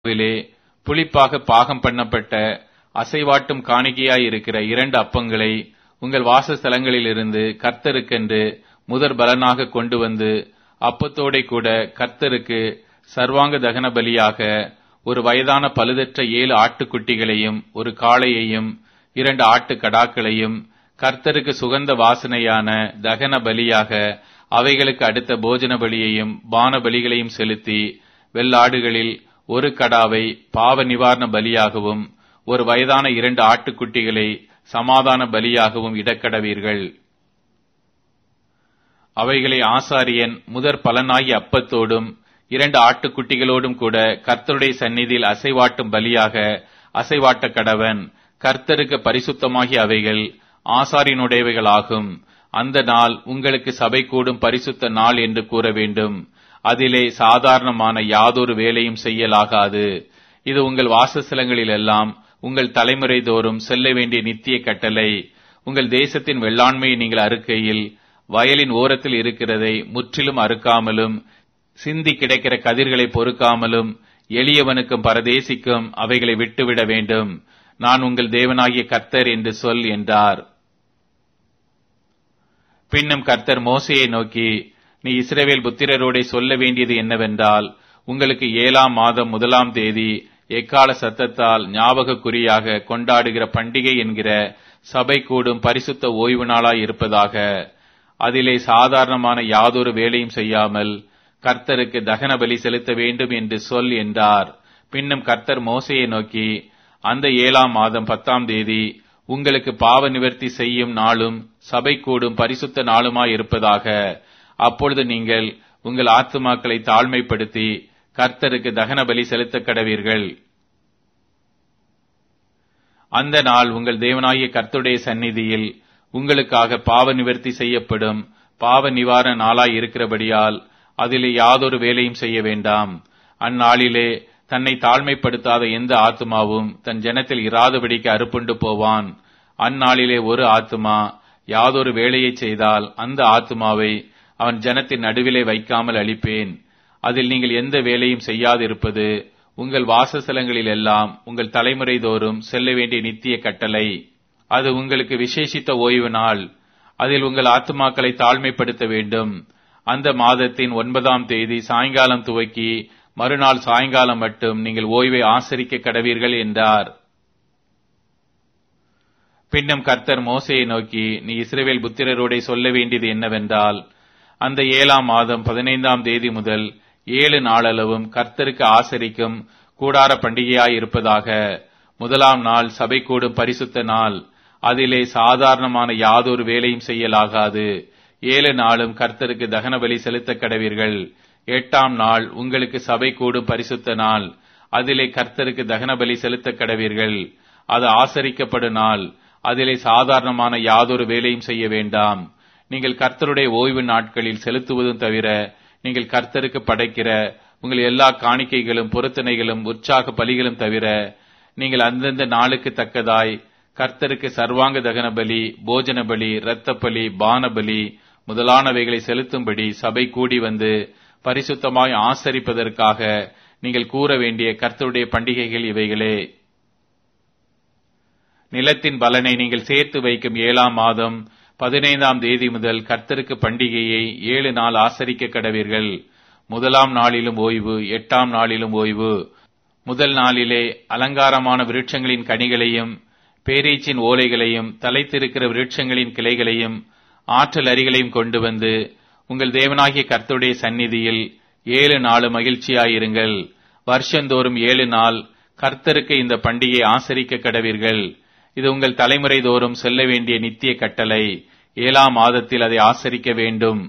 விலே புளிப்பாக பாகம் பண்ணப்பட்ட அசைவாட்டும் காணிக்கையாயிருக்கிற இரண்டு அப்பங்களை உங்கள் வாசஸ்தலங்களிலிருந்து கர்த்தருக்கென்று முதற் பலனாக கொண்டு வந்து அப்பத்தோடே கூட கர்த்தருக்கு சர்வாங்க தகன பலியாக ஒரு வயதான பழுதற்ற ஏழு ஆட்டுக்குட்டிகளையும் ஒரு காளையையும் இரண்டு ஆட்டுக் கடாக்களையும் கர்த்தருக்கு சுகந்த வாசனையான தகன பலியாக அவைகளுக்கு அடுத்த போஜன பலியையும் பான பலிகளையும் செலுத்தி வெள்ளாடுகளில் ஒரு கடாவை பாவ நிவாரண பலியாகவும் ஒரு வயதான இரண்டு ஆட்டுக்குட்டிகளை சமாதான பலியாகவும் இடக்கடவீர்கள் அவைகளை ஆசாரியன் முதற் பலனாகி அப்பத்தோடும் இரண்டு ஆட்டுக்குட்டிகளோடும் கூட கர்த்தருடைய சந்நிதியில் அசைவாட்டும் பலியாக அசைவாட்ட கடவன் கர்த்தருக்கு பரிசுத்தமாகிய அவைகள் ஆசாரியனுடையவைகளாகும் அந்த நாள் உங்களுக்கு சபை கூடும் பரிசுத்த நாள் என்று கூற வேண்டும் அதிலே சாதாரணமான யாதொரு வேலையும் செய்யலாகாது இது உங்கள் வாசஸ்தலங்களிலெல்லாம் உங்கள் தலைமுறை தோறும் செல்ல வேண்டிய நித்திய கட்டளை உங்கள் தேசத்தின் வெள்ளாண்மையை நீங்கள் அறுக்கையில் வயலின் ஓரத்தில் இருக்கிறதை முற்றிலும் அறுக்காமலும் சிந்தி கிடைக்கிற கதிர்களை பொறுக்காமலும் எளியவனுக்கும் பரதேசிக்கும் அவைகளை விட்டுவிட வேண்டும் நான் உங்கள் தேவனாகிய கர்த்தர் என்று சொல் என்றார் பின்னும் கர்த்தர் மோசையை நோக்கி நீ இஸ்ரவேல் புத்திரரோடே சொல்ல வேண்டியது என்னவென்றால் உங்களுக்கு ஏழாம் மாதம் முதலாம் தேதி எக்கால சத்தத்தால் ஞாபக குறியாக கொண்டாடுகிற பண்டிகை என்கிற சபை கூடும் பரிசுத்த ஓய்வு நாளாய் இருப்பதாக அதிலே சாதாரணமான யாதொரு வேலையும் செய்யாமல் கர்த்தருக்கு தகன பலி செலுத்த வேண்டும் என்று சொல் என்றார் பின்னும் கர்த்தர் மோசையை நோக்கி அந்த ஏழாம் மாதம் பத்தாம் தேதி உங்களுக்கு பாவ நிவர்த்தி செய்யும் நாளும் சபை கூடும் பரிசுத்த நாளுமாய் இருப்பதாக அப்பொழுது நீங்கள் உங்கள் ஆத்துமாக்களை தாழ்மைப்படுத்தி கர்த்தருக்கு தகன பலி செலுத்த கடவீர்கள் அந்த நாள் உங்கள் தேவனாகிய கர்த்தருடைய சந்நிதியில் உங்களுக்காக பாவ நிவர்த்தி செய்யப்படும் பாவ நிவாரண நாளாய் இருக்கிறபடியால் அதிலே யாதொரு வேலையும் செய்ய வேண்டாம் அந்நாளிலே தன்னை தாழ்மைப்படுத்தாத எந்த ஆத்மாவும் தன் ஜனத்தில் இராதபடிக்கு அறுப்புண்டு போவான் அந்நாளிலே ஒரு ஆத்மா யாதொரு வேலையை செய்தால் அந்த ஆத்மாவை அவன் ஜனத்தின் நடுவிலே வைக்காமல் அளிப்பேன் அதில் நீங்கள் எந்த வேலையும் செய்யாதிருப்பது உங்கள் வாசஸ்தலங்களில் எல்லாம் உங்கள் தலைமுறை தோறும் செல்ல வேண்டிய நித்திய கட்டளை அது உங்களுக்கு விசேஷித்த ஓய்வு நாள் அதில் உங்கள் ஆத்மாக்களை தாழ்மைப்படுத்த வேண்டும் அந்த மாதத்தின் ஒன்பதாம் தேதி சாயங்காலம் துவக்கி மறுநாள் சாயங்காலம் மட்டும் நீங்கள் ஓய்வை ஆசரிக்க கடவீர்கள் என்றார் பின்னும் கர்த்தர் மோசையை நோக்கி நீ இஸ்ரேவேல் புத்திரரோடே சொல்ல வேண்டியது என்னவென்றால் அந்த ஏழாம் மாதம் பதினைந்தாம் தேதி முதல் ஏழு நாளளவும் கர்த்தருக்கு ஆசரிக்கும் கூடார பண்டிகையாய் இருப்பதாக முதலாம் நாள் சபை கூடும் பரிசுத்த நாள் அதிலே சாதாரணமான யாதொரு வேலையும் செய்யலாகாது ஏழு நாளும் கர்த்தருக்கு தகன பலி செலுத்த கடவீர்கள் எட்டாம் நாள் உங்களுக்கு சபை கூடும் பரிசுத்த நாள் அதிலே கர்த்தருக்கு தகன பலி செலுத்த கடவீர்கள் அது ஆசரிக்கப்படும் நாள் அதிலே சாதாரணமான யாதொரு வேலையும் செய்ய வேண்டாம் நீங்கள் கர்த்தருடைய ஓய்வு நாட்களில் செலுத்துவதும் தவிர நீங்கள் கர்த்தருக்கு படைக்கிற உங்கள் எல்லா காணிக்கைகளும் பொருத்தனைகளும் உற்சாக பலிகளும் தவிர நீங்கள் அந்தந்த நாளுக்கு தக்கதாய் கர்த்தருக்கு சர்வாங்க தகன பலி போஜன பலி இரத்த பலி பான பலி முதலானவைகளை செலுத்தும்படி சபை கூடி வந்து பரிசுத்தமாய் ஆசரிப்பதற்காக நீங்கள் கூற வேண்டிய கர்த்தருடைய பண்டிகைகள் இவைகளே நிலத்தின் பலனை நீங்கள் சேர்த்து வைக்கும் ஏழாம் மாதம் பதினைந்தாம் தேதி முதல் கர்த்தருக்கு பண்டிகையை ஏழு நாள் ஆசரிக்க கடவீர்கள் முதலாம் நாளிலும் ஓய்வு எட்டாம் நாளிலும் ஓய்வு முதல் நாளிலே அலங்காரமான விருட்சங்களின் கனிகளையும் பேரீச்சின் ஓலைகளையும் தலைத்திருக்கிற விருட்சங்களின் கிளைகளையும் ஆற்றல் அரிகளையும் கொண்டு வந்து உங்கள் தேவனாகிய கர்த்தருடைய சந்நிதியில் ஏழு நாள் மகிழ்ச்சியாயிருங்கள் வருஷந்தோறும் ஏழு நாள் கர்த்தருக்கு இந்த பண்டிகை ஆசரிக்க கடவீர்கள் இது உங்கள் தலைமுறை தோறும் செல்ல வேண்டிய நித்திய கட்டளை ஏழாம் மாதத்தில் அதை ஆசரிக்க வேண்டும்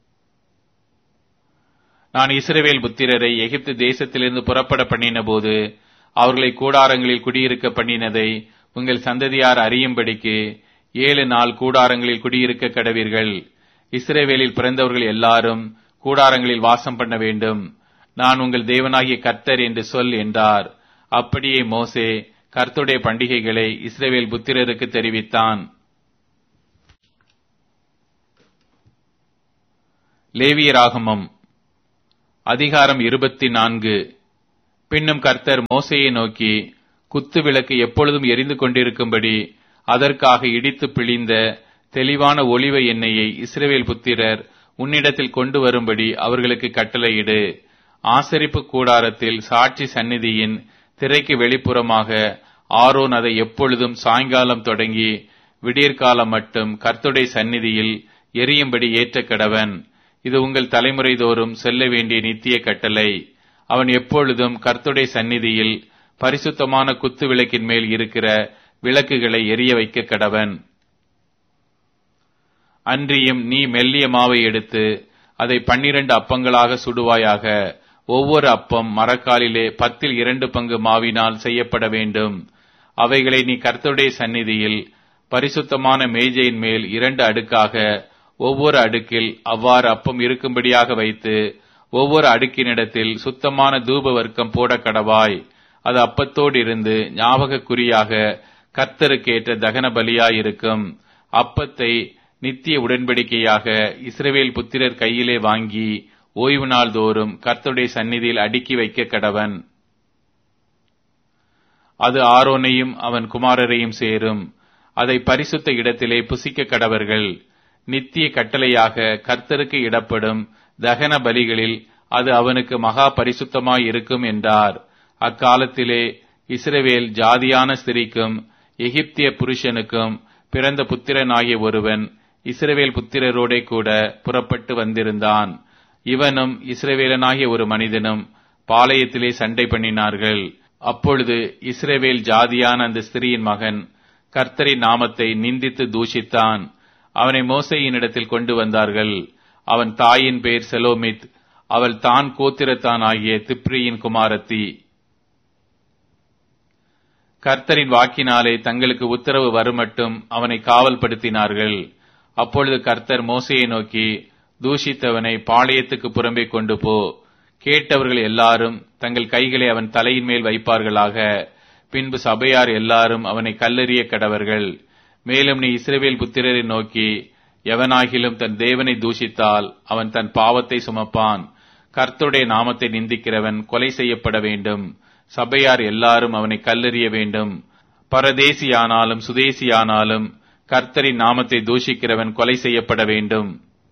நான் இஸ்ரவேல் புத்திரரை எகிப்து தேசத்திலிருந்து புறப்பட பண்ணின போது அவர்களை கூடாரங்களில் குடியிருக்க பண்ணினதை உங்கள் சந்ததியார் அறியும்படிக்கு ஏழு நாள் கூடாரங்களில் குடியிருக்க கடவீர்கள் இஸ்ரேவேலில் பிறந்தவர்கள் எல்லாரும் கூடாரங்களில் வாசம் பண்ண வேண்டும் நான் உங்கள் தேவனாகிய கர்த்தர் என்று சொல் என்றார் அப்படியே மோசே கர்த்துடைய பண்டிகைகளை இஸ்ரேவேல் புத்திரருக்கு தெரிவித்தான் லேவியராகமம் அதிகாரம் இருபத்தி நான்கு பின்னும் கர்த்தர் மோசையை நோக்கி குத்து விளக்கு எப்பொழுதும் எரிந்து கொண்டிருக்கும்படி அதற்காக இடித்து பிழிந்த தெளிவான ஒளிவ எண்ணெயை இஸ்ரவேல் புத்திரர் உன்னிடத்தில் கொண்டு வரும்படி அவர்களுக்கு கட்டளையிடு ஆசரிப்பு கூடாரத்தில் சாட்சி சந்நிதியின் திரைக்கு வெளிப்புறமாக ஆரோன் அதை எப்பொழுதும் சாயங்காலம் தொடங்கி விடியற்காலம் மட்டும் கர்த்துடைய சந்நிதியில் எரியும்படி ஏற்ற கடவன் இது உங்கள் தலைமுறை தோறும் செல்ல வேண்டிய நித்திய கட்டளை அவன் எப்பொழுதும் கர்த்துடைய சந்நிதியில் பரிசுத்தமான குத்து விளக்கின் மேல் இருக்கிற விளக்குகளை எரிய வைக்க கடவன் அன்றியும் நீ மெல்லிய மாவை எடுத்து அதை பன்னிரண்டு அப்பங்களாக சுடுவாயாக ஒவ்வொரு அப்பம் மரக்காலிலே பத்தில் இரண்டு பங்கு மாவினால் செய்யப்பட வேண்டும் அவைகளை நீ கர்த்தருடைய சந்நிதியில் பரிசுத்தமான மேஜையின் மேல் இரண்டு அடுக்காக ஒவ்வொரு அடுக்கில் அவ்வாறு அப்பம் இருக்கும்படியாக வைத்து ஒவ்வொரு அடுக்கினிடத்தில் சுத்தமான தூப வர்க்கம் போட கடவாய் அது அப்பத்தோடு இருந்து ஞாபக குறியாக கர்த்தருக்கேற்ற தகன பலியாயிருக்கும் அப்பத்தை நித்திய உடன்படிக்கையாக இஸ்ரவேல் புத்திரர் கையிலே வாங்கி ஓய்வு நாள் தோறும் கர்த்தருடைய சந்நிதியில் அடுக்கி வைக்க கடவன் அது ஆரோனையும் அவன் குமாரரையும் சேரும் அதை பரிசுத்த இடத்திலே புசிக்க கடவர்கள் நித்திய கட்டளையாக கர்த்தருக்கு இடப்படும் தகன பலிகளில் அது அவனுக்கு மகா பரிசுத்தமாய் இருக்கும் என்றார் அக்காலத்திலே இஸ்ரவேல் ஜாதியான ஸ்திரிக்கும் எகிப்திய புருஷனுக்கும் பிறந்த புத்திரனாகிய ஒருவன் இஸ்ரவேல் புத்திரரோடே கூட புறப்பட்டு வந்திருந்தான் இவனும் இஸ்ரவேலனாகிய ஒரு மனிதனும் பாளையத்திலே சண்டை பண்ணினார்கள் அப்பொழுது இஸ்ரவேல் ஜாதியான அந்த ஸ்திரியின் மகன் கர்த்தரின் நாமத்தை நிந்தித்து தூஷித்தான் அவனை மோசையினிடத்தில் கொண்டு வந்தார்கள் அவன் தாயின் பேர் செலோமித் அவள் தான் கோத்திரத்தான் ஆகிய திப்ரியின் குமாரத்தி கர்த்தரின் வாக்கினாலே தங்களுக்கு உத்தரவு வருமட்டும் அவனை காவல்படுத்தினார்கள் அப்பொழுது கர்த்தர் மோசையை நோக்கி தூஷித்தவனை பாளையத்துக்கு புறம்பே கொண்டு போ கேட்டவர்கள் எல்லாரும் தங்கள் கைகளை அவன் தலையின் மேல் வைப்பார்களாக பின்பு சபையார் எல்லாரும் அவனை கல்லெறிய கடவர்கள் மேலும் நீ இஸ்ரவேல் புத்திரரை நோக்கி எவனாகிலும் தன் தேவனை தூஷித்தால் அவன் தன் பாவத்தை சுமப்பான் கர்த்தருடைய நாமத்தை நிந்திக்கிறவன் கொலை செய்யப்பட வேண்டும் சபையார் எல்லாரும் அவனை கல்லெறிய வேண்டும் பரதேசியானாலும் சுதேசியானாலும் கர்த்தரின் நாமத்தை தூஷிக்கிறவன் கொலை செய்யப்பட வேண்டும்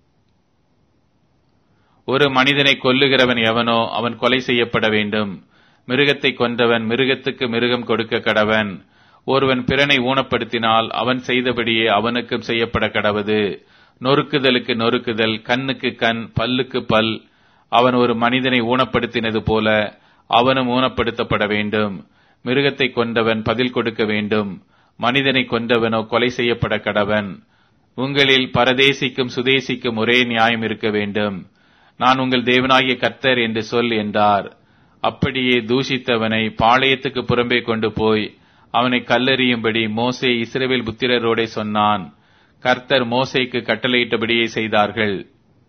ஒரு மனிதனை கொல்லுகிறவன் எவனோ அவன் கொலை செய்யப்பட வேண்டும் மிருகத்தை கொன்றவன் மிருகத்துக்கு மிருகம் கொடுக்க கடவன் ஒருவன் பிறனை ஊனப்படுத்தினால் அவன் செய்தபடியே அவனுக்கும் செய்யப்பட கடவது நொறுக்குதலுக்கு நொறுக்குதல் கண்ணுக்கு கண் பல்லுக்கு பல் அவன் ஒரு மனிதனை ஊனப்படுத்தினது போல அவனும் ஊனப்படுத்தப்பட வேண்டும் மிருகத்தை கொண்டவன் பதில் கொடுக்க வேண்டும் மனிதனை கொண்டவனோ கொலை செய்யப்பட கடவன் உங்களில் பரதேசிக்கும் சுதேசிக்கும் ஒரே நியாயம் இருக்க வேண்டும் நான் உங்கள் தேவனாகிய கர்த்தர் என்று சொல் என்றார் அப்படியே தூஷித்தவனை பாளையத்துக்கு புறம்பே கொண்டு போய் அவனை கல்லெறியும்படி மோசே இஸ்ரவேல் புத்திரரோடே சொன்னான் கர்த்தர் மோசேக்கு கட்டளையிட்டபடியே செய்தார்கள்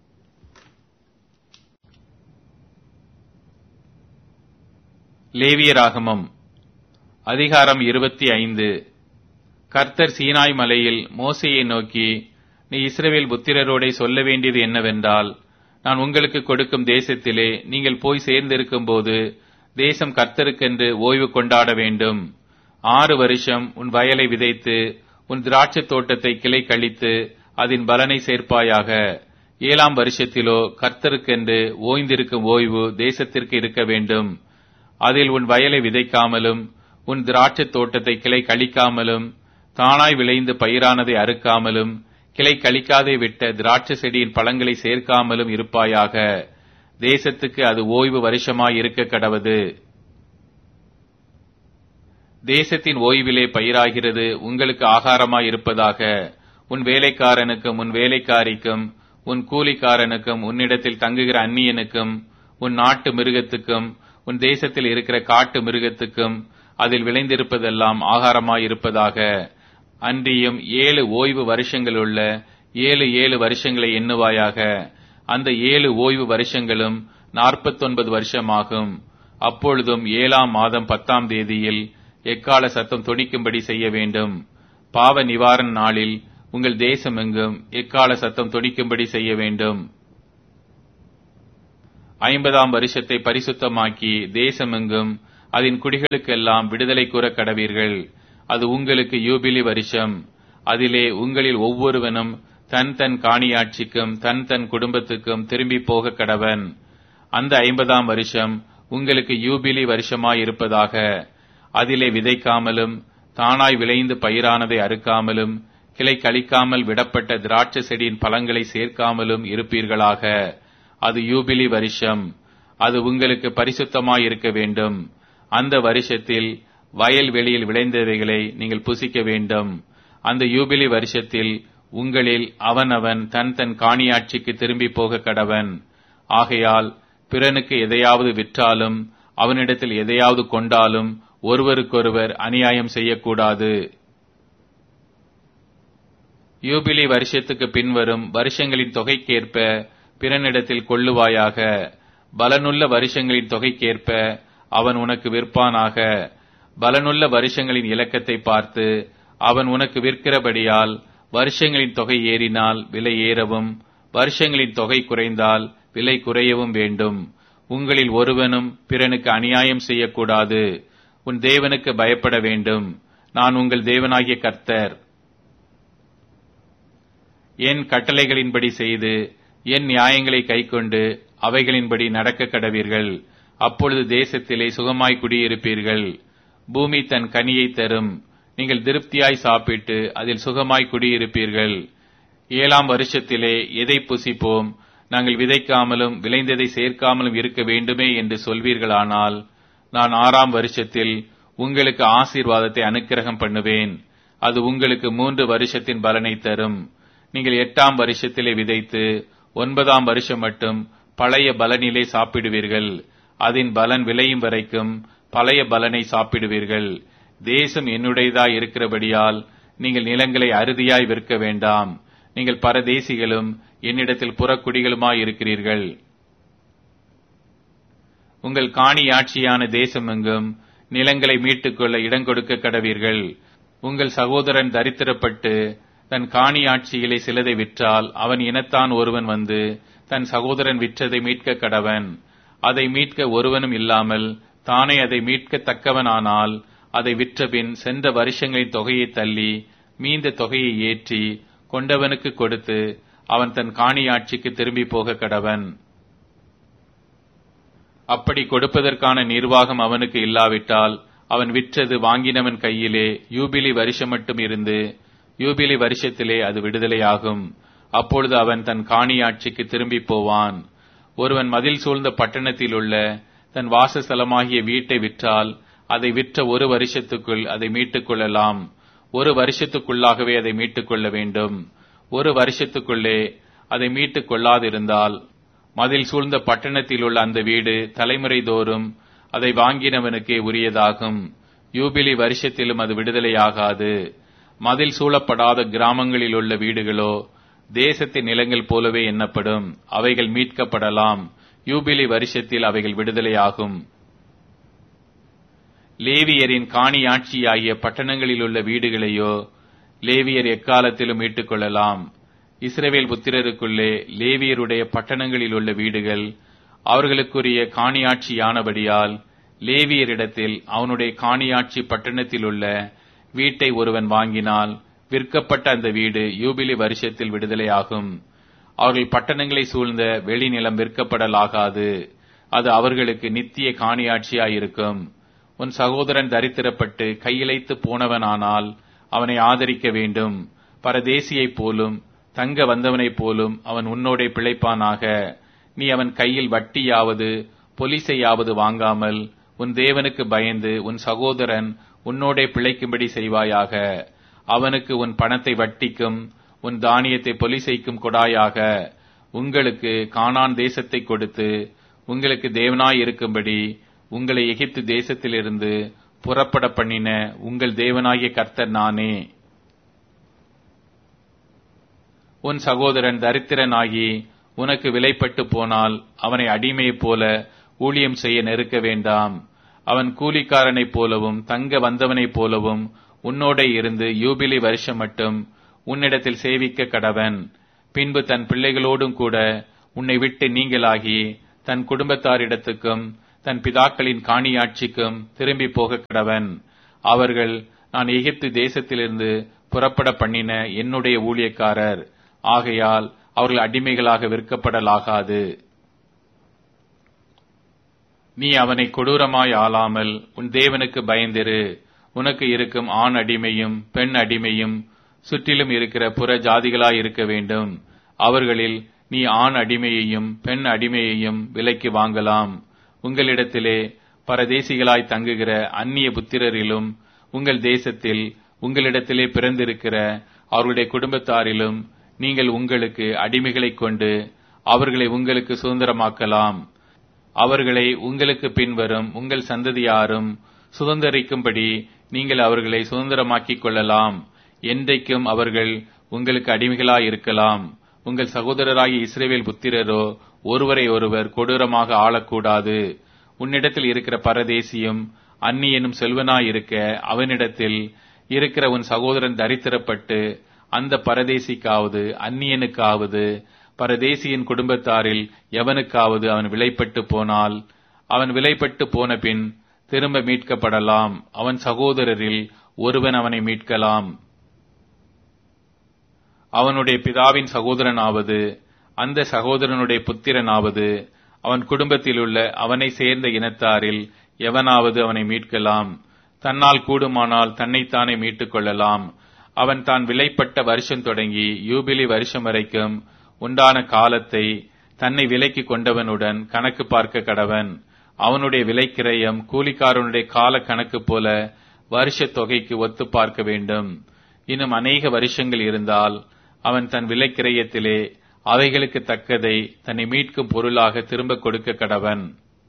லேவியராகமம் அதிகாரம் இருபத்தி ஐந்து கர்த்தர் சீனாய் மலையில் மோசையை நோக்கி நீ இஸ்ரவேல் புத்திரரோடே சொல்ல வேண்டியது என்னவென்றால் நான் உங்களுக்கு கொடுக்கும் தேசத்திலே நீங்கள் போய் சேர்ந்திருக்கும் போது தேசம் கர்த்தருக்கென்று ஓய்வு கொண்டாட வேண்டும் ஆறு வருஷம் உன் வயலை விதைத்து உன் திராட்சைத் தோட்டத்தை கிளை கழித்து அதன் பலனை சேர்ப்பாயாக ஏழாம் வருஷத்திலோ கர்த்தருக்கென்று ஓய்ந்திருக்கும் ஓய்வு தேசத்திற்கு இருக்க வேண்டும் அதில் உன் வயலை விதைக்காமலும் உன் திராட்சைத் தோட்டத்தை கிளை கழிக்காமலும் தானாய் விளைந்து பயிரானதை அறுக்காமலும் கிளை கழிக்காதே விட்ட திராட்சை செடியின் பழங்களை சேர்க்காமலும் இருப்பாயாக தேசத்துக்கு அது ஓய்வு வருஷமாய் இருக்க கடவது தேசத்தின் ஓய்விலே பயிராகிறது உங்களுக்கு ஆகாரமாய் இருப்பதாக உன் வேலைக்காரனுக்கும் உன் வேலைக்காரிக்கும் உன் கூலிக்காரனுக்கும் உன்னிடத்தில் தங்குகிற அந்நியனுக்கும் உன் நாட்டு மிருகத்துக்கும் உன் தேசத்தில் இருக்கிற காட்டு மிருகத்துக்கும் அதில் விளைந்திருப்பதெல்லாம் ஆகாரமாய் இருப்பதாக அன்றியும் ஏழு ஓய்வு வருஷங்களுள்ள ஏழு ஏழு வருஷங்களை எண்ணுவாயாக அந்த ஏழு ஓய்வு வருஷங்களும் நாற்பத்தொன்பது வருஷமாகும் அப்பொழுதும் ஏழாம் மாதம் பத்தாம் தேதியில் எக்கால சத்தம் தொனிக்கும்படி செய்ய வேண்டும் பாவ நிவாரண நாளில் உங்கள் தேசமெங்கும் எக்கால சத்தம் தொனிக்கும்படி செய்ய வேண்டும் ஐம்பதாம் வருஷத்தை பரிசுத்தமாக்கி தேசமெங்கும் அதன் குடிகளுக்கெல்லாம் விடுதலை கூற கடவீர்கள் அது உங்களுக்கு யூபிலி வருஷம் அதிலே உங்களில் ஒவ்வொருவனும் தன் தன் காணியாட்சிக்கும் தன் தன் குடும்பத்துக்கும் திரும்பி போக கடவன் அந்த ஐம்பதாம் வருஷம் உங்களுக்கு யூபிலி வருஷமாயிருப்பதாக அதிலே விதைக்காமலும் தானாய் விளைந்து பயிரானதை அறுக்காமலும் கிளை கழிக்காமல் விடப்பட்ட திராட்சை செடியின் பழங்களை சேர்க்காமலும் இருப்பீர்களாக அது யூபிலி வருஷம் அது உங்களுக்கு பரிசுத்தமாய் இருக்க வேண்டும் அந்த வருஷத்தில் வயல் வெளியில் விளைந்தவைகளை நீங்கள் புசிக்க வேண்டும் அந்த யூபிலி வருஷத்தில் உங்களில் அவனவன் தன் தன் காணியாட்சிக்கு திரும்பி போக கடவன் ஆகையால் பிறனுக்கு எதையாவது விற்றாலும் அவனிடத்தில் எதையாவது கொண்டாலும் ஒருவருக்கொருவர் அநியாயம் செய்யக்கூடாது யூபிலி வருஷத்துக்கு பின்வரும் வருஷங்களின் தொகைக்கேற்ப பிறனிடத்தில் கொள்ளுவாயாக பலனுள்ள வருஷங்களின் தொகைக்கேற்ப அவன் உனக்கு விற்பானாக பலனுள்ள வருஷங்களின் இலக்கத்தை பார்த்து அவன் உனக்கு விற்கிறபடியால் வருஷங்களின் தொகை ஏறினால் விலை ஏறவும் வருஷங்களின் தொகை குறைந்தால் விலை குறையவும் வேண்டும் உங்களில் ஒருவனும் பிறனுக்கு அநியாயம் செய்யக்கூடாது உன் தேவனுக்கு பயப்பட வேண்டும் நான் உங்கள் தேவனாகிய கர்த்தர் என் கட்டளைகளின்படி செய்து என் நியாயங்களை கைக்கொண்டு அவைகளின்படி நடக்க கடவீர்கள் அப்பொழுது தேசத்திலே சுகமாய் குடியிருப்பீர்கள் பூமி தன் கனியை தரும் நீங்கள் திருப்தியாய் சாப்பிட்டு அதில் சுகமாய் குடியிருப்பீர்கள் ஏழாம் வருஷத்திலே எதை புசிப்போம் நாங்கள் விதைக்காமலும் விளைந்ததை சேர்க்காமலும் இருக்க வேண்டுமே என்று சொல்வீர்களானால் நான் ஆறாம் வருஷத்தில் உங்களுக்கு ஆசீர்வாதத்தை அனுக்கிரகம் பண்ணுவேன் அது உங்களுக்கு மூன்று வருஷத்தின் பலனை தரும் நீங்கள் எட்டாம் வருஷத்திலே விதைத்து ஒன்பதாம் வருஷம் மட்டும் பழைய பலனிலே சாப்பிடுவீர்கள் அதன் பலன் விளையும் வரைக்கும் பழைய பலனை சாப்பிடுவீர்கள் தேசம் என்னுடையதாய் இருக்கிறபடியால் நீங்கள் நிலங்களை அறுதியாய் விற்க வேண்டாம் நீங்கள் பரதேசிகளும் என்னிடத்தில் புறக்குடிகளுமாய் இருக்கிறீர்கள் உங்கள் காணியாட்சியான தேசமெங்கும் நிலங்களை மீட்டுக்கொள்ள இடம் கொடுக்க கடவீர்கள் உங்கள் சகோதரன் தரித்திரப்பட்டு தன் காணியாட்சியிலே சிலதை விற்றால் அவன் இனத்தான் ஒருவன் வந்து தன் சகோதரன் விற்றதை மீட்க கடவன் அதை மீட்க ஒருவனும் இல்லாமல் தானே அதை மீட்கத்தக்கவனானால் அதை விற்றபின் சென்ற வருஷங்களின் தொகையை தள்ளி மீந்த தொகையை ஏற்றி கொண்டவனுக்கு கொடுத்து அவன் தன் காணியாட்சிக்கு திரும்பி போக கடவன் அப்படி கொடுப்பதற்கான நிர்வாகம் அவனுக்கு இல்லாவிட்டால் அவன் விற்றது வாங்கினவன் கையிலே யூபிலி வருஷம் மட்டும் இருந்து யூபிலி வருஷத்திலே அது விடுதலையாகும் அப்பொழுது அவன் தன் காணியாட்சிக்கு திரும்பி போவான் ஒருவன் மதில் சூழ்ந்த பட்டணத்தில் உள்ள தன் வாசஸ்தலமாகிய வீட்டை விற்றால் அதை விற்ற ஒரு வருஷத்துக்குள் அதை மீட்டுக் கொள்ளலாம் ஒரு வருஷத்துக்குள்ளாகவே அதை மீட்டுக் கொள்ள வேண்டும் ஒரு வருஷத்துக்குள்ளே அதை மீட்டுக் கொள்ளாதிருந்தால் மதில் சூழ்ந்த பட்டணத்தில் உள்ள அந்த வீடு தலைமுறை தோறும் அதை வாங்கினவனுக்கே உரியதாகும் யூபிலி வருஷத்திலும் அது விடுதலையாகாது மதில் சூழப்படாத கிராமங்களில் உள்ள வீடுகளோ தேசத்தின் நிலங்கள் போலவே எண்ணப்படும் அவைகள் மீட்கப்படலாம் யூபிலி வருஷத்தில் அவைகள் விடுதலையாகும் லேவியரின் காணியாட்சியாகிய பட்டணங்களில் உள்ள வீடுகளையோ லேவியர் எக்காலத்திலும் மீட்டுக் கொள்ளலாம் இஸ்ரவேல் புத்திரருக்குள்ளே லேவியருடைய பட்டணங்களில் உள்ள வீடுகள் அவர்களுக்குரிய காணியாட்சியானபடியால் லேவியரிடத்தில் அவனுடைய காணியாட்சி பட்டணத்தில் உள்ள வீட்டை ஒருவன் வாங்கினால் விற்கப்பட்ட அந்த வீடு யூபிலி வருஷத்தில் விடுதலையாகும் அவர்கள் பட்டணங்களை சூழ்ந்த வெளிநிலம் விற்கப்படலாகாது அது அவர்களுக்கு நித்திய காணியாட்சியாயிருக்கும் உன் சகோதரன் தரித்திரப்பட்டு கையிழைத்து போனவனானால் அவனை ஆதரிக்க வேண்டும் பரதேசியைப் போலும் தங்க வந்தவனைப் போலும் அவன் உன்னோடே பிழைப்பானாக நீ அவன் கையில் வட்டியாவது பொலிசையாவது வாங்காமல் உன் தேவனுக்கு பயந்து உன் சகோதரன் உன்னோடே பிழைக்கும்படி செய்வாயாக அவனுக்கு உன் பணத்தை வட்டிக்கும் உன் தானியத்தை பொலிசைக்கும் கொடாயாக உங்களுக்கு கானான் தேசத்தை கொடுத்து உங்களுக்கு தேவனாய் இருக்கும்படி உங்களை எகிப்து தேசத்திலிருந்து புறப்பட பண்ணின உங்கள் தேவனாகிய கர்த்தர் நானே உன் சகோதரன் தரித்திரனாகி உனக்கு விலைப்பட்டு போனால் அவனை அடிமையைப் போல ஊழியம் செய்ய நெருக்க வேண்டாம் அவன் கூலிக்காரனைப் போலவும் தங்க வந்தவனைப் போலவும் உன்னோட இருந்து யூபிலி வருஷம் மட்டும் உன்னிடத்தில் சேவிக்க கடவன் பின்பு தன் பிள்ளைகளோடும் கூட உன்னை விட்டு நீங்களாகி தன் குடும்பத்தாரிடத்துக்கும் தன் பிதாக்களின் காணியாட்சிக்கும் திரும்பி போக கடவன் அவர்கள் நான் எகிப்து தேசத்திலிருந்து புறப்பட பண்ணின என்னுடைய ஊழியக்காரர் ஆகையால் அவர்கள் அடிமைகளாக விற்கப்படலாகாது நீ அவனை கொடூரமாய் ஆளாமல் உன் தேவனுக்கு பயந்திரு உனக்கு இருக்கும் ஆண் அடிமையும் பெண் அடிமையும் சுற்றிலும் இருக்கிற புற ஜாதிகளாய் இருக்க வேண்டும் அவர்களில் நீ ஆண் அடிமையையும் பெண் அடிமையையும் விலைக்கு வாங்கலாம் உங்களிடத்திலே பரதேசிகளாய் தங்குகிற அந்நிய புத்திரரிலும் உங்கள் தேசத்தில் உங்களிடத்திலே பிறந்திருக்கிற அவருடைய குடும்பத்தாரிலும் நீங்கள் உங்களுக்கு அடிமைகளைக் கொண்டு அவர்களை உங்களுக்கு சுதந்திரமாக்கலாம் அவர்களை உங்களுக்கு பின்வரும் உங்கள் சந்ததியாரும் சுதந்திரிக்கும்படி நீங்கள் அவர்களை சுதந்திரமாக்கிக் கொள்ளலாம் என்றைக்கும் அவர்கள் உங்களுக்கு அடிமைகளாய் இருக்கலாம் உங்கள் சகோதரராகிய இஸ்ரேவேல் புத்திரரோ ஒருவரை ஒருவர் கொடூரமாக ஆளக்கூடாது உன்னிடத்தில் இருக்கிற பரதேசியும் அந்நியனும் செல்வனாயிருக்க அவனிடத்தில் இருக்கிற உன் சகோதரன் தரித்திரப்பட்டு அந்த பரதேசிக்காவது அந்நியனுக்காவது பரதேசியின் குடும்பத்தாரில் எவனுக்காவது அவன் விலைப்பட்டு போனால் அவன் விலைப்பட்டு போன பின் திரும்ப மீட்கப்படலாம் அவன் சகோதரரில் ஒருவன் அவனை மீட்கலாம் அவனுடைய பிதாவின் சகோதரனாவது அந்த சகோதரனுடைய புத்திரனாவது அவன் குடும்பத்திலுள்ள அவனை சேர்ந்த இனத்தாரில் எவனாவது அவனை மீட்கலாம் தன்னால் கூடுமானால் தன்னைத்தானே மீட்டுக் கொள்ளலாம் அவன் தான் விலைப்பட்ட வருஷம் தொடங்கி யூபிலி வருஷம் வரைக்கும் உண்டான காலத்தை தன்னை விலைக்கு கொண்டவனுடன் கணக்கு பார்க்க கடவன் அவனுடைய விலைக்கிரயம் கூலிக்காரனுடைய கால கணக்கு போல வருஷ தொகைக்கு ஒத்து பார்க்க வேண்டும் இன்னும் அநேக வருஷங்கள் இருந்தால் அவன் தன் விலைக்கிரயத்திலே அவைகளுக்கு தக்கதை தன்னை மீட்கும் பொருளாக திரும்ப கொடுக்க கடவன்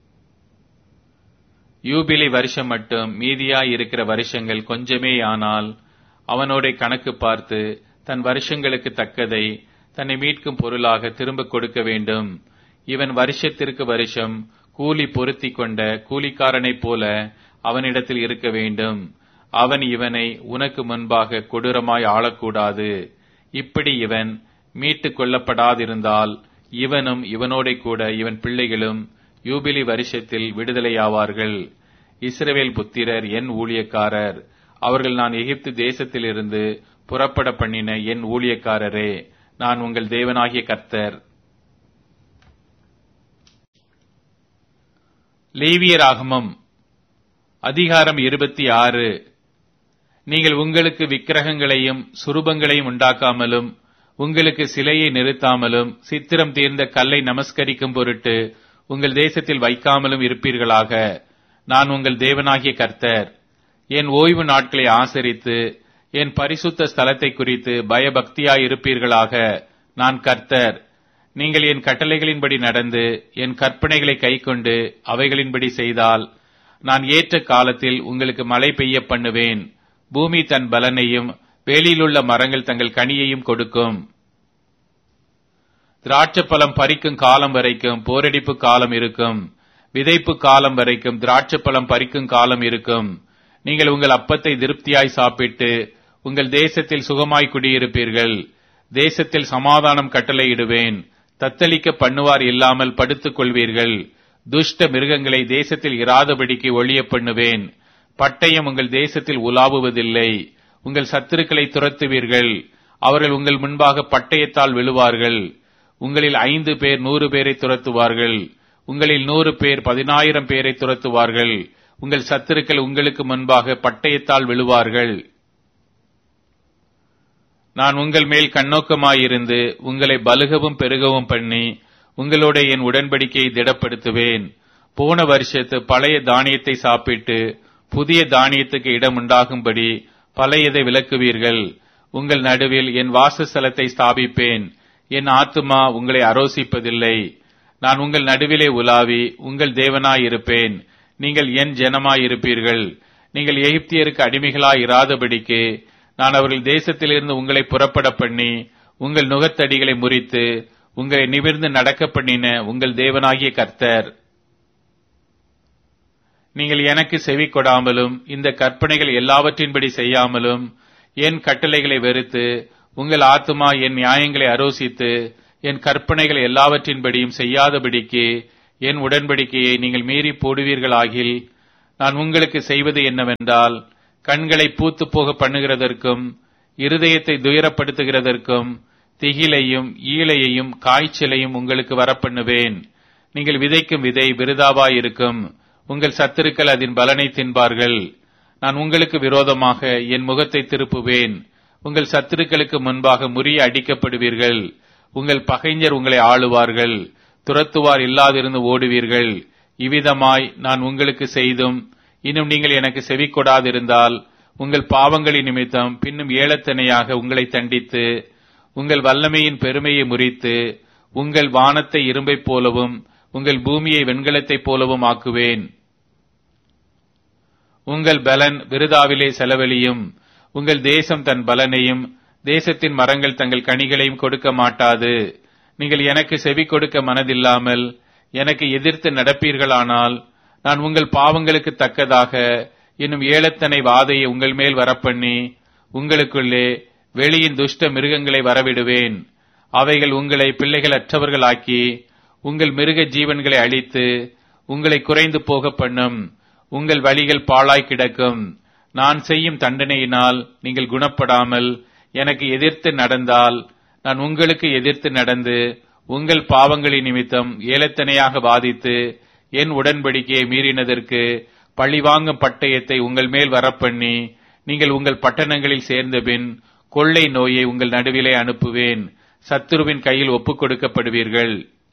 யூபிலி வருஷம் மட்டும் மீதியாய் இருக்கிற வருஷங்கள் கொஞ்சமே ஆனால் அவனோட கணக்கு பார்த்து தன் வருஷங்களுக்கு தக்கதை தன்னை மீட்கும் பொருளாக திரும்ப கொடுக்க வேண்டும் இவன் வருஷத்திற்கு வருஷம் கூலி பொருத்தி கொண்ட கூலிக்காரனைப் போல அவனிடத்தில் இருக்க வேண்டும் அவன் இவனை உனக்கு முன்பாக கொடூரமாய் ஆளக்கூடாது இப்படி இவன் மீட்டுக் கொள்ளப்படாதிருந்தால் இவனும் இவனோட கூட இவன் பிள்ளைகளும் யூபிலி வருஷத்தில் விடுதலையாவார்கள் இஸ்ரவேல் புத்திரர் என் ஊழியக்காரர் அவர்கள் நான் எகிப்து தேசத்திலிருந்து புறப்பட பண்ணின என் ஊழியக்காரரே நான் உங்கள் தேவனாகிய கர்த்தர் லேவியராகமம் அதிகாரம் இருபத்தி ஆறு நீங்கள் உங்களுக்கு விக்கிரகங்களையும் சுரூபங்களையும் உண்டாக்காமலும் உங்களுக்கு சிலையை நிறுத்தாமலும் சித்திரம் தீர்ந்த கல்லை நமஸ்கரிக்கும் பொருட்டு உங்கள் தேசத்தில் வைக்காமலும் இருப்பீர்களாக நான் உங்கள் தேவனாகிய கர்த்தர் என் ஓய்வு நாட்களை ஆசரித்து என் பரிசுத்த ஸ்தலத்தை குறித்து பயபக்தியாய் இருப்பீர்களாக நான் கர்த்தர் நீங்கள் என் கட்டளைகளின்படி நடந்து என் கற்பனைகளை கைக்கொண்டு அவைகளின்படி செய்தால் நான் ஏற்ற காலத்தில் உங்களுக்கு மழை பெய்ய பண்ணுவேன் பூமி தன் பலனையும் வேலியிலுள்ள மரங்கள் தங்கள் கனியையும் கொடுக்கும் திராட்சப்பழம் பறிக்கும் காலம் வரைக்கும் போரடிப்பு காலம் இருக்கும் விதைப்பு காலம் வரைக்கும் திராட்சப்பழம் பறிக்கும் காலம் இருக்கும் நீங்கள் உங்கள் அப்பத்தை திருப்தியாய் சாப்பிட்டு உங்கள் தேசத்தில் சுகமாய் குடியிருப்பீர்கள் தேசத்தில் சமாதானம் கட்டளையிடுவேன் தத்தளிக்க பண்ணுவார் இல்லாமல் படுத்துக் கொள்வீர்கள் துஷ்ட மிருகங்களை தேசத்தில் இராதபடிக்கு ஒழிய பண்ணுவேன் பட்டயம் உங்கள் தேசத்தில் உலாவுவதில்லை உங்கள் சத்துருக்களை துரத்துவீர்கள் அவர்கள் உங்கள் முன்பாக பட்டயத்தால் விழுவார்கள் உங்களில் ஐந்து பேர் நூறு பேரை துரத்துவார்கள் உங்களில் நூறு பேர் பதினாயிரம் பேரை துரத்துவார்கள் உங்கள் சத்துருக்கள் உங்களுக்கு முன்பாக பட்டயத்தால் விழுவார்கள் நான் உங்கள் மேல் கண்ணோக்கமாயிருந்து உங்களை பலுகவும் பெருகவும் பண்ணி உங்களோட என் உடன்படிக்கையை திடப்படுத்துவேன் போன வருஷத்து பழைய தானியத்தை சாப்பிட்டு புதிய தானியத்துக்கு இடம் உண்டாகும்படி பழையதை விலக்குவீர்கள் உங்கள் நடுவில் என் வாசஸ்தலத்தை ஸ்தாபிப்பேன் என் ஆத்துமா உங்களை அரோசிப்பதில்லை நான் உங்கள் நடுவிலே உலாவி உங்கள் தேவனாயிருப்பேன் நீங்கள் என் ஜனமாயிருப்பீர்கள் நீங்கள் எகிப்தியருக்கு அடிமைகளாய் இராதபடிக்கு நான் அவர்கள் தேசத்திலிருந்து உங்களை புறப்பட பண்ணி உங்கள் நுகத்தடிகளை முறித்து உங்களை நிமிர்ந்து நடக்க பண்ணின உங்கள் தேவனாகிய கர்த்தர் நீங்கள் எனக்கு செவி கொடாமலும் இந்த கற்பனைகள் எல்லாவற்றின்படி செய்யாமலும் என் கட்டளைகளை வெறுத்து உங்கள் ஆத்துமா என் நியாயங்களை அரோசித்து என் கற்பனைகள் எல்லாவற்றின்படியும் செய்யாதபடிக்கு என் உடன்படிக்கையை நீங்கள் மீறி போடுவீர்களாகில் நான் உங்களுக்கு செய்வது என்னவென்றால் கண்களை பூத்து போக பண்ணுகிறதற்கும் இருதயத்தை துயரப்படுத்துகிறதற்கும் திகிலையும் ஈழையையும் காய்ச்சலையும் உங்களுக்கு வரப்பண்ணுவேன் நீங்கள் விதைக்கும் விதை விருதாவாயிருக்கும் உங்கள் சத்துருக்கள் அதன் பலனை தின்பார்கள் நான் உங்களுக்கு விரோதமாக என் முகத்தை திருப்புவேன் உங்கள் சத்துருக்களுக்கு முன்பாக முறிய அடிக்கப்படுவீர்கள் உங்கள் பகைஞர் உங்களை ஆளுவார்கள் துரத்துவார் இல்லாதிருந்து ஓடுவீர்கள் இவ்விதமாய் நான் உங்களுக்கு செய்தும் இன்னும் நீங்கள் எனக்கு செவி கொடாதிருந்தால் உங்கள் பாவங்களின் நிமித்தம் பின்னும் ஏலத்தனையாக உங்களை தண்டித்து உங்கள் வல்லமையின் பெருமையை முறித்து உங்கள் வானத்தை இரும்பைப் போலவும் உங்கள் பூமியை வெண்கலத்தைப் போலவும் ஆக்குவேன் உங்கள் பலன் விருதாவிலே செலவழியும் உங்கள் தேசம் தன் பலனையும் தேசத்தின் மரங்கள் தங்கள் கனிகளையும் கொடுக்க மாட்டாது நீங்கள் எனக்கு செவி கொடுக்க மனதில்லாமல் எனக்கு எதிர்த்து நடப்பீர்களானால் நான் உங்கள் பாவங்களுக்கு தக்கதாக இன்னும் ஏலத்தனை வாதையை உங்கள் மேல் வரப்பண்ணி உங்களுக்குள்ளே வெளியின் துஷ்ட மிருகங்களை வரவிடுவேன் அவைகள் உங்களை பிள்ளைகள் அற்றவர்களாக்கி உங்கள் மிருக ஜீவன்களை அழித்து உங்களை குறைந்து போக பண்ணும் உங்கள் வழிகள் பாழாய் கிடக்கும் நான் செய்யும் தண்டனையினால் நீங்கள் குணப்படாமல் எனக்கு எதிர்த்து நடந்தால் நான் உங்களுக்கு எதிர்த்து நடந்து உங்கள் பாவங்களின் நிமித்தம் ஏலத்தனையாக பாதித்து என் உடன்படிக்கையை மீறினதற்கு பழிவாங்கும் பட்டயத்தை உங்கள் மேல் வரப்பண்ணி நீங்கள் உங்கள் பட்டணங்களில் சேர்ந்தபின் கொள்ளை நோயை உங்கள் நடுவிலே அனுப்புவேன் சத்துருவின் கையில் ஒப்புக் கொடுக்கப்படுவீர்கள்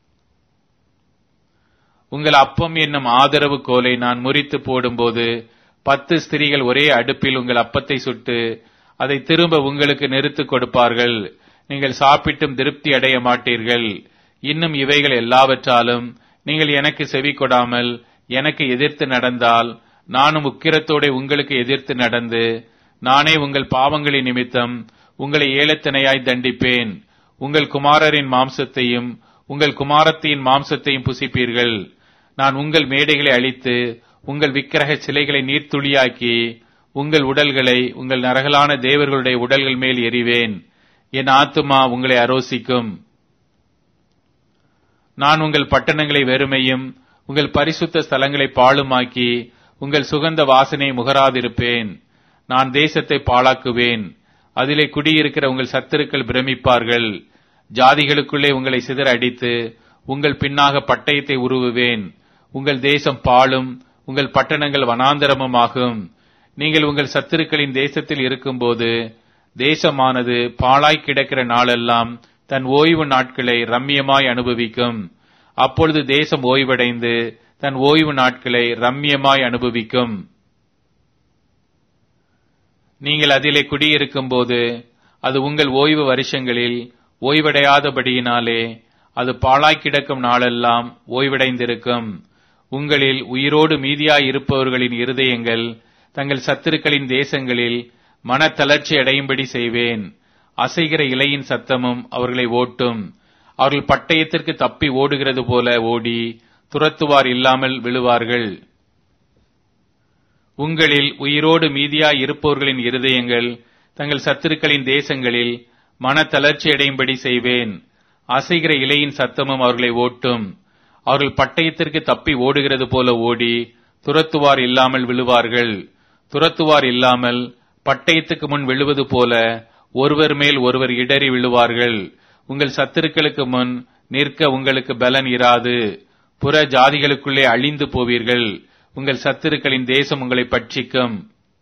உங்கள் அப்பம் என்னும் ஆதரவு கோலை நான் முறித்து போடும்போது பத்து ஸ்திரீகள் ஒரே அடுப்பில் உங்கள் அப்பத்தை சுட்டு அதை திரும்ப உங்களுக்கு நிறுத்து கொடுப்பார்கள் நீங்கள் சாப்பிட்டும் திருப்தி அடைய மாட்டீர்கள் இன்னும் இவைகள் எல்லாவற்றாலும் நீங்கள் எனக்கு செவி கொடாமல் எனக்கு எதிர்த்து நடந்தால் நானும் உக்கிரத்தோட உங்களுக்கு எதிர்த்து நடந்து நானே உங்கள் பாவங்களின் நிமித்தம் உங்களை ஏலத்தினையாய் தண்டிப்பேன் உங்கள் குமாரரின் மாம்சத்தையும் உங்கள் குமாரத்தியின் மாம்சத்தையும் புசிப்பீர்கள் நான் உங்கள் மேடைகளை அழித்து உங்கள் விக்கிரக சிலைகளை நீர்த்துளியாக்கி உங்கள் உடல்களை உங்கள் நரகலான தேவர்களுடைய உடல்கள் மேல் எறிவேன் என் ஆத்துமா உங்களை அரோசிக்கும் நான் உங்கள் பட்டணங்களை வெறுமையும் உங்கள் பரிசுத்த ஸ்தலங்களை பாழுமாக்கி உங்கள் சுகந்த வாசனை முகராதிருப்பேன் நான் தேசத்தை பாழாக்குவேன் அதிலே குடியிருக்கிற உங்கள் சத்துருக்கள் பிரமிப்பார்கள் ஜாதிகளுக்குள்ளே உங்களை சிதற அடித்து உங்கள் பின்னாக பட்டயத்தை உருவுவேன் உங்கள் தேசம் பாழும் உங்கள் பட்டணங்கள் வனாந்தரமுமாகும் நீங்கள் உங்கள் சத்துருக்களின் தேசத்தில் இருக்கும்போது தேசமானது பாழாய் கிடக்கிற நாளெல்லாம் தன் ஓய்வு நாட்களை ரம்மியமாய் அனுபவிக்கும் அப்பொழுது தேசம் ஓய்வடைந்து தன் ஓய்வு நாட்களை ரம்மியமாய் அனுபவிக்கும் நீங்கள் அதிலே குடியிருக்கும் போது அது உங்கள் ஓய்வு வருஷங்களில் ஓய்வடையாதபடியினாலே அது பாழாய் கிடக்கும் நாளெல்லாம் ஓய்வடைந்திருக்கும் உங்களில் உயிரோடு மீதியாய் இருப்பவர்களின் இருதயங்கள் தங்கள் சத்துருக்களின் தேசங்களில் மனத்தளர்ச்சி அடையும்படி செய்வேன் அசைகிற இலையின் சத்தமும் அவர்களை ஓட்டும் அவர்கள் பட்டயத்திற்கு தப்பி ஓடுகிறது போல ஓடி துரத்துவார் இல்லாமல் விழுவார்கள் உங்களில் உயிரோடு மீதியாய் இருப்பவர்களின் இருதயங்கள் தங்கள் சத்துருக்களின் தேசங்களில் மனத்தளர்ச்சி அடையும்படி செய்வேன் அசைகிற இலையின் சத்தமும் அவர்களை ஓட்டும் அவர்கள் பட்டயத்திற்கு தப்பி ஓடுகிறது போல ஓடி துரத்துவார் இல்லாமல் விழுவார்கள் துரத்துவார் இல்லாமல் பட்டயத்துக்கு முன் விழுவது போல ஒருவர் மேல் ஒருவர் இடறி விழுவார்கள் உங்கள் சத்துருக்களுக்கு முன் நிற்க உங்களுக்கு பலன் இராது புற ஜாதிகளுக்குள்ளே அழிந்து போவீர்கள் உங்கள் சத்துருக்களின் தேசம் உங்களை பட்சிக்கும்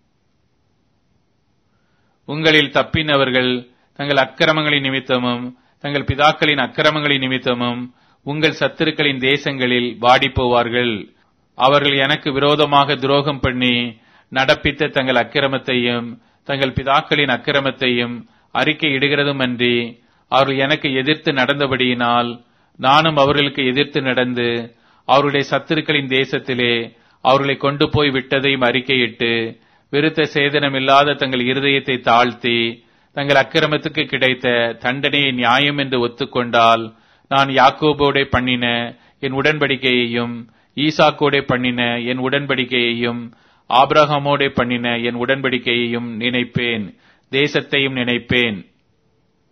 உங்களில் தப்பினவர்கள் தங்கள் அக்கிரமங்களின் நிமித்தமும் தங்கள் பிதாக்களின் அக்கிரமங்களின் நிமித்தமும் உங்கள் சத்துருக்களின் தேசங்களில் வாடிப் போவார்கள் அவர்கள் எனக்கு விரோதமாக துரோகம் பண்ணி நடப்பித்த தங்கள் அக்கிரமத்தையும் தங்கள் பிதாக்களின் அக்கிரமத்தையும் அறிக்கை இடுகிறதுமன்றி அவர்கள் எனக்கு எதிர்த்து நடந்தபடியினால் நானும் அவர்களுக்கு எதிர்த்து நடந்து அவருடைய சத்துருக்களின் தேசத்திலே அவர்களை கொண்டு போய் விட்டதையும் அறிக்கையிட்டு விருத்த சேதனமில்லாத தங்கள் இருதயத்தை தாழ்த்தி தங்கள் அக்கிரமத்துக்கு கிடைத்த தண்டனையை நியாயம் என்று ஒத்துக்கொண்டால் நான் யாக்கோபோடே பண்ணின என் உடன்படிக்கையையும் ஈசாக்கோடே பண்ணின என் உடன்படிக்கையையும் ஆபிரகாமோடே பண்ணின என் உடன்படிக்கையையும் நினைப்பேன் தேசத்தையும் நினைப்பேன்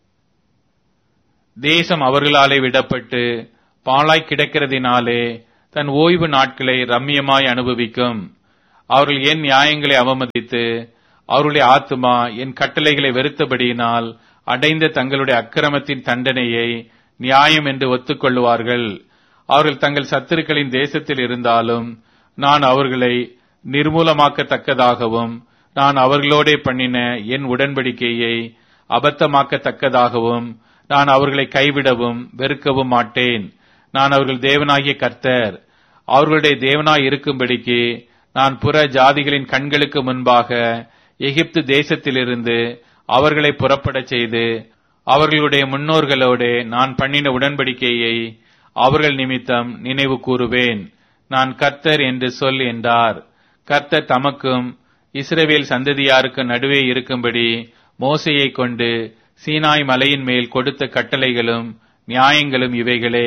தேசம் அவர்களாலே விடப்பட்டு பாழாய் கிடக்கிறதினாலே தன் ஓய்வு நாட்களை ரம்மியமாய் அனுபவிக்கும் அவர்கள் என் நியாயங்களை அவமதித்து அவருடைய ஆத்துமா என் கட்டளைகளை வெறுத்தபடியினால் அடைந்த தங்களுடைய அக்கிரமத்தின் தண்டனையை நியாயம் என்று ஒத்துக்கொள்வார்கள் அவர்கள் தங்கள் சத்துருக்களின் தேசத்தில் இருந்தாலும் நான் அவர்களை நிர்மூலமாக்கத்தக்கதாகவும் நான் அவர்களோடே பண்ணின என் உடன்படிக்கையை அபத்தமாக்கத்தக்கதாகவும் நான் அவர்களை கைவிடவும் வெறுக்கவும் மாட்டேன் நான் அவர்கள் தேவனாகிய கர்த்தர் அவர்களுடைய தேவனாய் இருக்கும்படிக்கு நான் புற ஜாதிகளின் கண்களுக்கு முன்பாக எகிப்து தேசத்திலிருந்து அவர்களை புறப்படச் செய்து அவர்களுடைய முன்னோர்களோடே நான் பண்ணின உடன்படிக்கையை அவர்கள் நிமித்தம் நினைவு கூறுவேன் நான் கர்த்தர் என்று சொல் என்றார் கர்த்தர் தமக்கும் இஸ்ரவேல் சந்ததியாருக்கு நடுவே இருக்கும்படி மோசையை கொண்டு சீனாய் மலையின் மேல் கொடுத்த கட்டளைகளும் நியாயங்களும் இவைகளே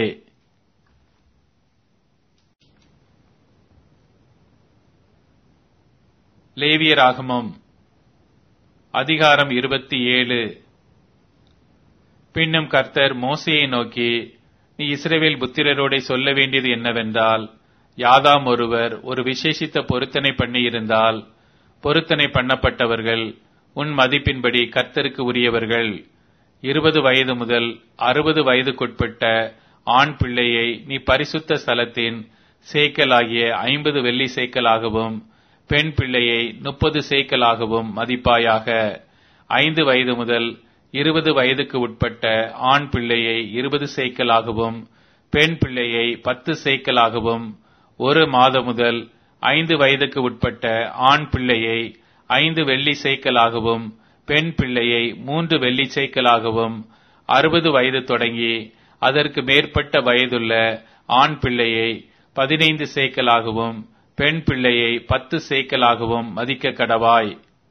லேவியராகமம் அதிகாரம் இருபத்தி ஏழு பின்னும் கர்த்தர் மோசையை நோக்கி நீ இஸ்ரவேல் புத்திரரோடே சொல்ல வேண்டியது என்னவென்றால் யாதாம் ஒருவர் ஒரு விசேஷித்த பொருத்தனை பண்ணியிருந்தால் பொருத்தனை பண்ணப்பட்டவர்கள் உன் மதிப்பின்படி கர்த்தருக்கு உரியவர்கள் இருபது வயது முதல் அறுபது வயதுக்குட்பட்ட ஆண் பிள்ளையை நீ பரிசுத்த ஸ்தலத்தின் சேக்கலாகிய ஐம்பது வெள்ளி சேக்கலாகவும் பெண் பிள்ளையை முப்பது சேக்கலாகவும் மதிப்பாயாக ஐந்து வயது முதல் இருபது வயதுக்கு உட்பட்ட ஆண் பிள்ளையை இருபது சேக்கலாகவும் பெண் பிள்ளையை பத்து சேக்கலாகவும் ஒரு மாதம் முதல் ஐந்து வயதுக்கு உட்பட்ட ஆண் பிள்ளையை ஐந்து வெள்ளி சேக்கலாகவும் பெண் பிள்ளையை மூன்று வெள்ளி சேக்கலாகவும் அறுபது வயது தொடங்கி அதற்கு மேற்பட்ட வயதுள்ள ஆண் பிள்ளையை பதினைந்து சேக்கலாகவும் பெண் பிள்ளையை பத்து சேக்கலாகவும் மதிக்க கடவாய்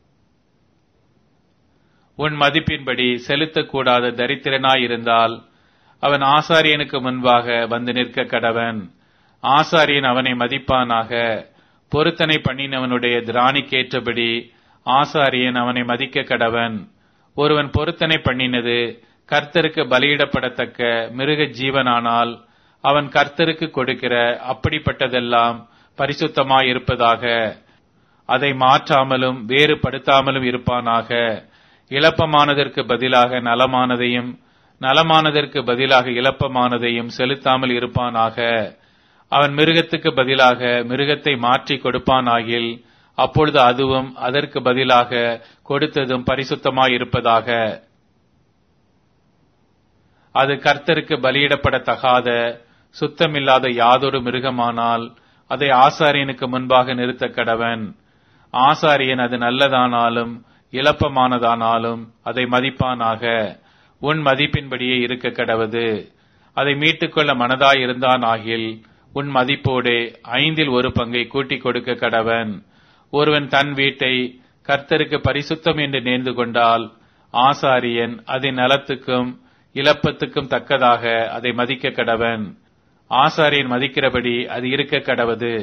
உன் மதிப்பின்படி செலுத்தக்கூடாத தரித்திரனாயிருந்தால் அவன் ஆசாரியனுக்கு முன்பாக வந்து நிற்க கடவன் ஆசாரியன் அவனை மதிப்பானாக பொருத்தனை பண்ணினவனுடைய திராணிக்கேற்றபடி ஆசாரியன் அவனை மதிக்க கடவன் ஒருவன் பொருத்தனை பண்ணினது கர்த்தருக்கு பலியிடப்படத்தக்க மிருக ஜீவனானால் அவன் கர்த்தருக்கு கொடுக்கிற அப்படிப்பட்டதெல்லாம் பரிசுத்தமாயிருப்பதாக அதை மாற்றாமலும் வேறுபடுத்தாமலும் இருப்பானாக இழப்பமானதற்கு பதிலாக நலமானதையும் நலமானதற்கு பதிலாக இழப்பமானதையும் செலுத்தாமல் இருப்பானாக அவன் மிருகத்துக்கு பதிலாக மிருகத்தை மாற்றி கொடுப்பானாகில் அப்பொழுது அதுவும் அதற்கு பதிலாக கொடுத்ததும் பரிசுத்தமாயிருப்பதாக அது கர்த்தருக்கு பலியிடப்படத்தகாத சுத்தமில்லாத யாதொரு மிருகமானால் அதை ஆசாரியனுக்கு முன்பாக நிறுத்த கடவன் ஆசாரியன் அது நல்லதானாலும் இழப்பமானதானாலும் அதை மதிப்பானாக உன் மதிப்பின்படியே இருக்க கடவது அதை மீட்டுக்கொள்ள மனதாயிருந்தான் ஆகில் உன் மதிப்போடே ஐந்தில் ஒரு பங்கை கூட்டிக் கொடுக்க கடவன் ஒருவன் தன் வீட்டை கர்த்தருக்கு பரிசுத்தம் என்று நேர்ந்து கொண்டால் ஆசாரியன் அதன் நலத்துக்கும் இழப்பத்துக்கும் தக்கதாக அதை மதிக்க கடவன் ஆசாரியன் மதிக்கிறபடி அது இருக்க கடவது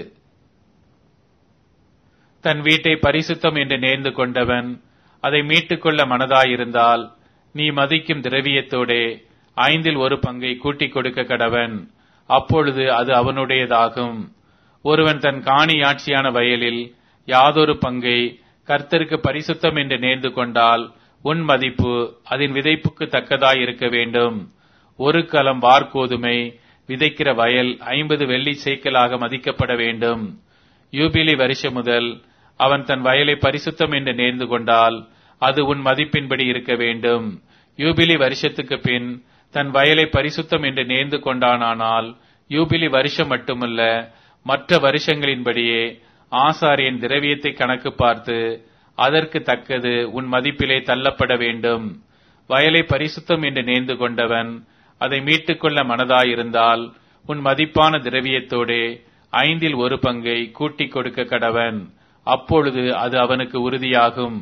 தன் வீட்டை பரிசுத்தம் என்று நேர்ந்து கொண்டவன் அதை மீட்டுக்கொள்ள மனதாயிருந்தால் நீ மதிக்கும் திரவியத்தோடே ஐந்தில் ஒரு பங்கை கூட்டிக் கொடுக்க கடவன் அப்பொழுது அது அவனுடையதாகும் ஒருவன் தன் காணியாட்சியான வயலில் யாதொரு பங்கை கர்த்தருக்கு பரிசுத்தம் என்று நேர்ந்து கொண்டால் உன் மதிப்பு அதன் விதைப்புக்கு தக்கதாய் இருக்க வேண்டும் ஒரு கலம் வார்கோதுமை விதைக்கிற வயல் ஐம்பது வெள்ளி சேக்கலாக மதிக்கப்பட வேண்டும் யூபிலி வருஷம் முதல் அவன் தன் வயலை பரிசுத்தம் என்று நேர்ந்து கொண்டால் அது உன் மதிப்பின்படி இருக்க வேண்டும் யூபிலி வருஷத்துக்கு பின் தன் வயலை பரிசுத்தம் என்று நேர்ந்து கொண்டானானால் யூபிலி வருஷம் மட்டுமல்ல மற்ற வருஷங்களின்படியே ஆசாரியன் திரவியத்தை கணக்கு பார்த்து அதற்கு தக்கது உன் மதிப்பிலே தள்ளப்பட வேண்டும் வயலை பரிசுத்தம் என்று நேர்ந்து கொண்டவன் அதை மீட்டுக்கொள்ள மனதாயிருந்தால் உன் மதிப்பான திரவியத்தோடே ஐந்தில் ஒரு பங்கை கூட்டிக் கொடுக்க கடவன் அப்பொழுது அது அவனுக்கு உறுதியாகும்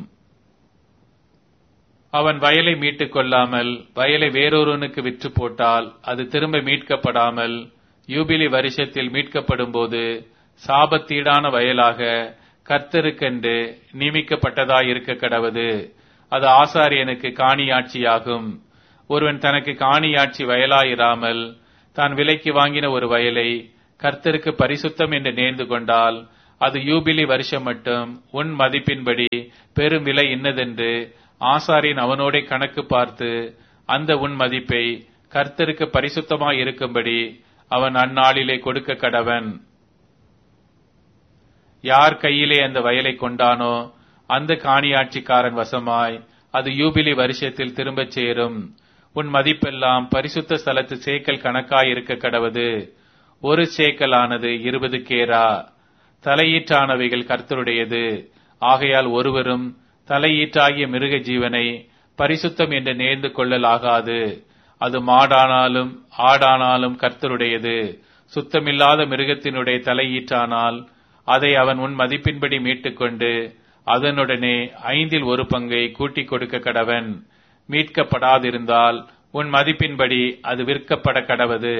அவன் வயலை மீட்டுக் கொள்ளாமல் வயலை வேறொருவனுக்கு விற்று போட்டால் அது திரும்ப மீட்கப்படாமல் யூபிலி வருஷத்தில் மீட்கப்படும் போது சாபத்தீடான வயலாக கர்த்தருக்கென்று நியமிக்கப்பட்டதாயிருக்க கடவது அது ஆசாரியனுக்கு காணியாட்சியாகும் ஒருவன் தனக்கு காணியாட்சி வயலாயிராமல் தான் விலைக்கு வாங்கின ஒரு வயலை கர்த்தருக்கு பரிசுத்தம் என்று நேர்ந்து கொண்டால் அது யூபிலி வருஷம் மட்டும் உன் மதிப்பின்படி பெரும் விலை இன்னதென்று ஆசாரியன் அவனோட கணக்கு பார்த்து அந்த உன் மதிப்பை கர்த்தருக்கு பரிசுத்தமாய் இருக்கும்படி அவன் அந்நாளிலே கொடுக்க கடவன் யார் கையிலே அந்த வயலை கொண்டானோ அந்த காணியாட்சிக்காரன் வசமாய் அது யூபிலி வருஷத்தில் திரும்பச் சேரும் உன் மதிப்பெல்லாம் பரிசுத்த ஸ்தலத்து சேக்கல் கணக்காய் இருக்க கடவது ஒரு சேக்கல் ஆனது இருபது கேரா தலையீற்றானவைகள் கர்த்தருடையது ஆகையால் ஒருவரும் தலையீற்றாகிய மிருக ஜீவனை பரிசுத்தம் என்று நேர்ந்து கொள்ளலாகாது அது மாடானாலும் ஆடானாலும் கர்த்தருடையது சுத்தமில்லாத மிருகத்தினுடைய தலையீற்றானால் அதை அவன் உன் மதிப்பின்படி மீட்டுக்கொண்டு அதனுடனே ஐந்தில் ஒரு பங்கை கூட்டிக் கொடுக்க கடவன் மீட்கப்படாதிருந்தால் உன் மதிப்பின்படி அது விற்கப்பட கடவது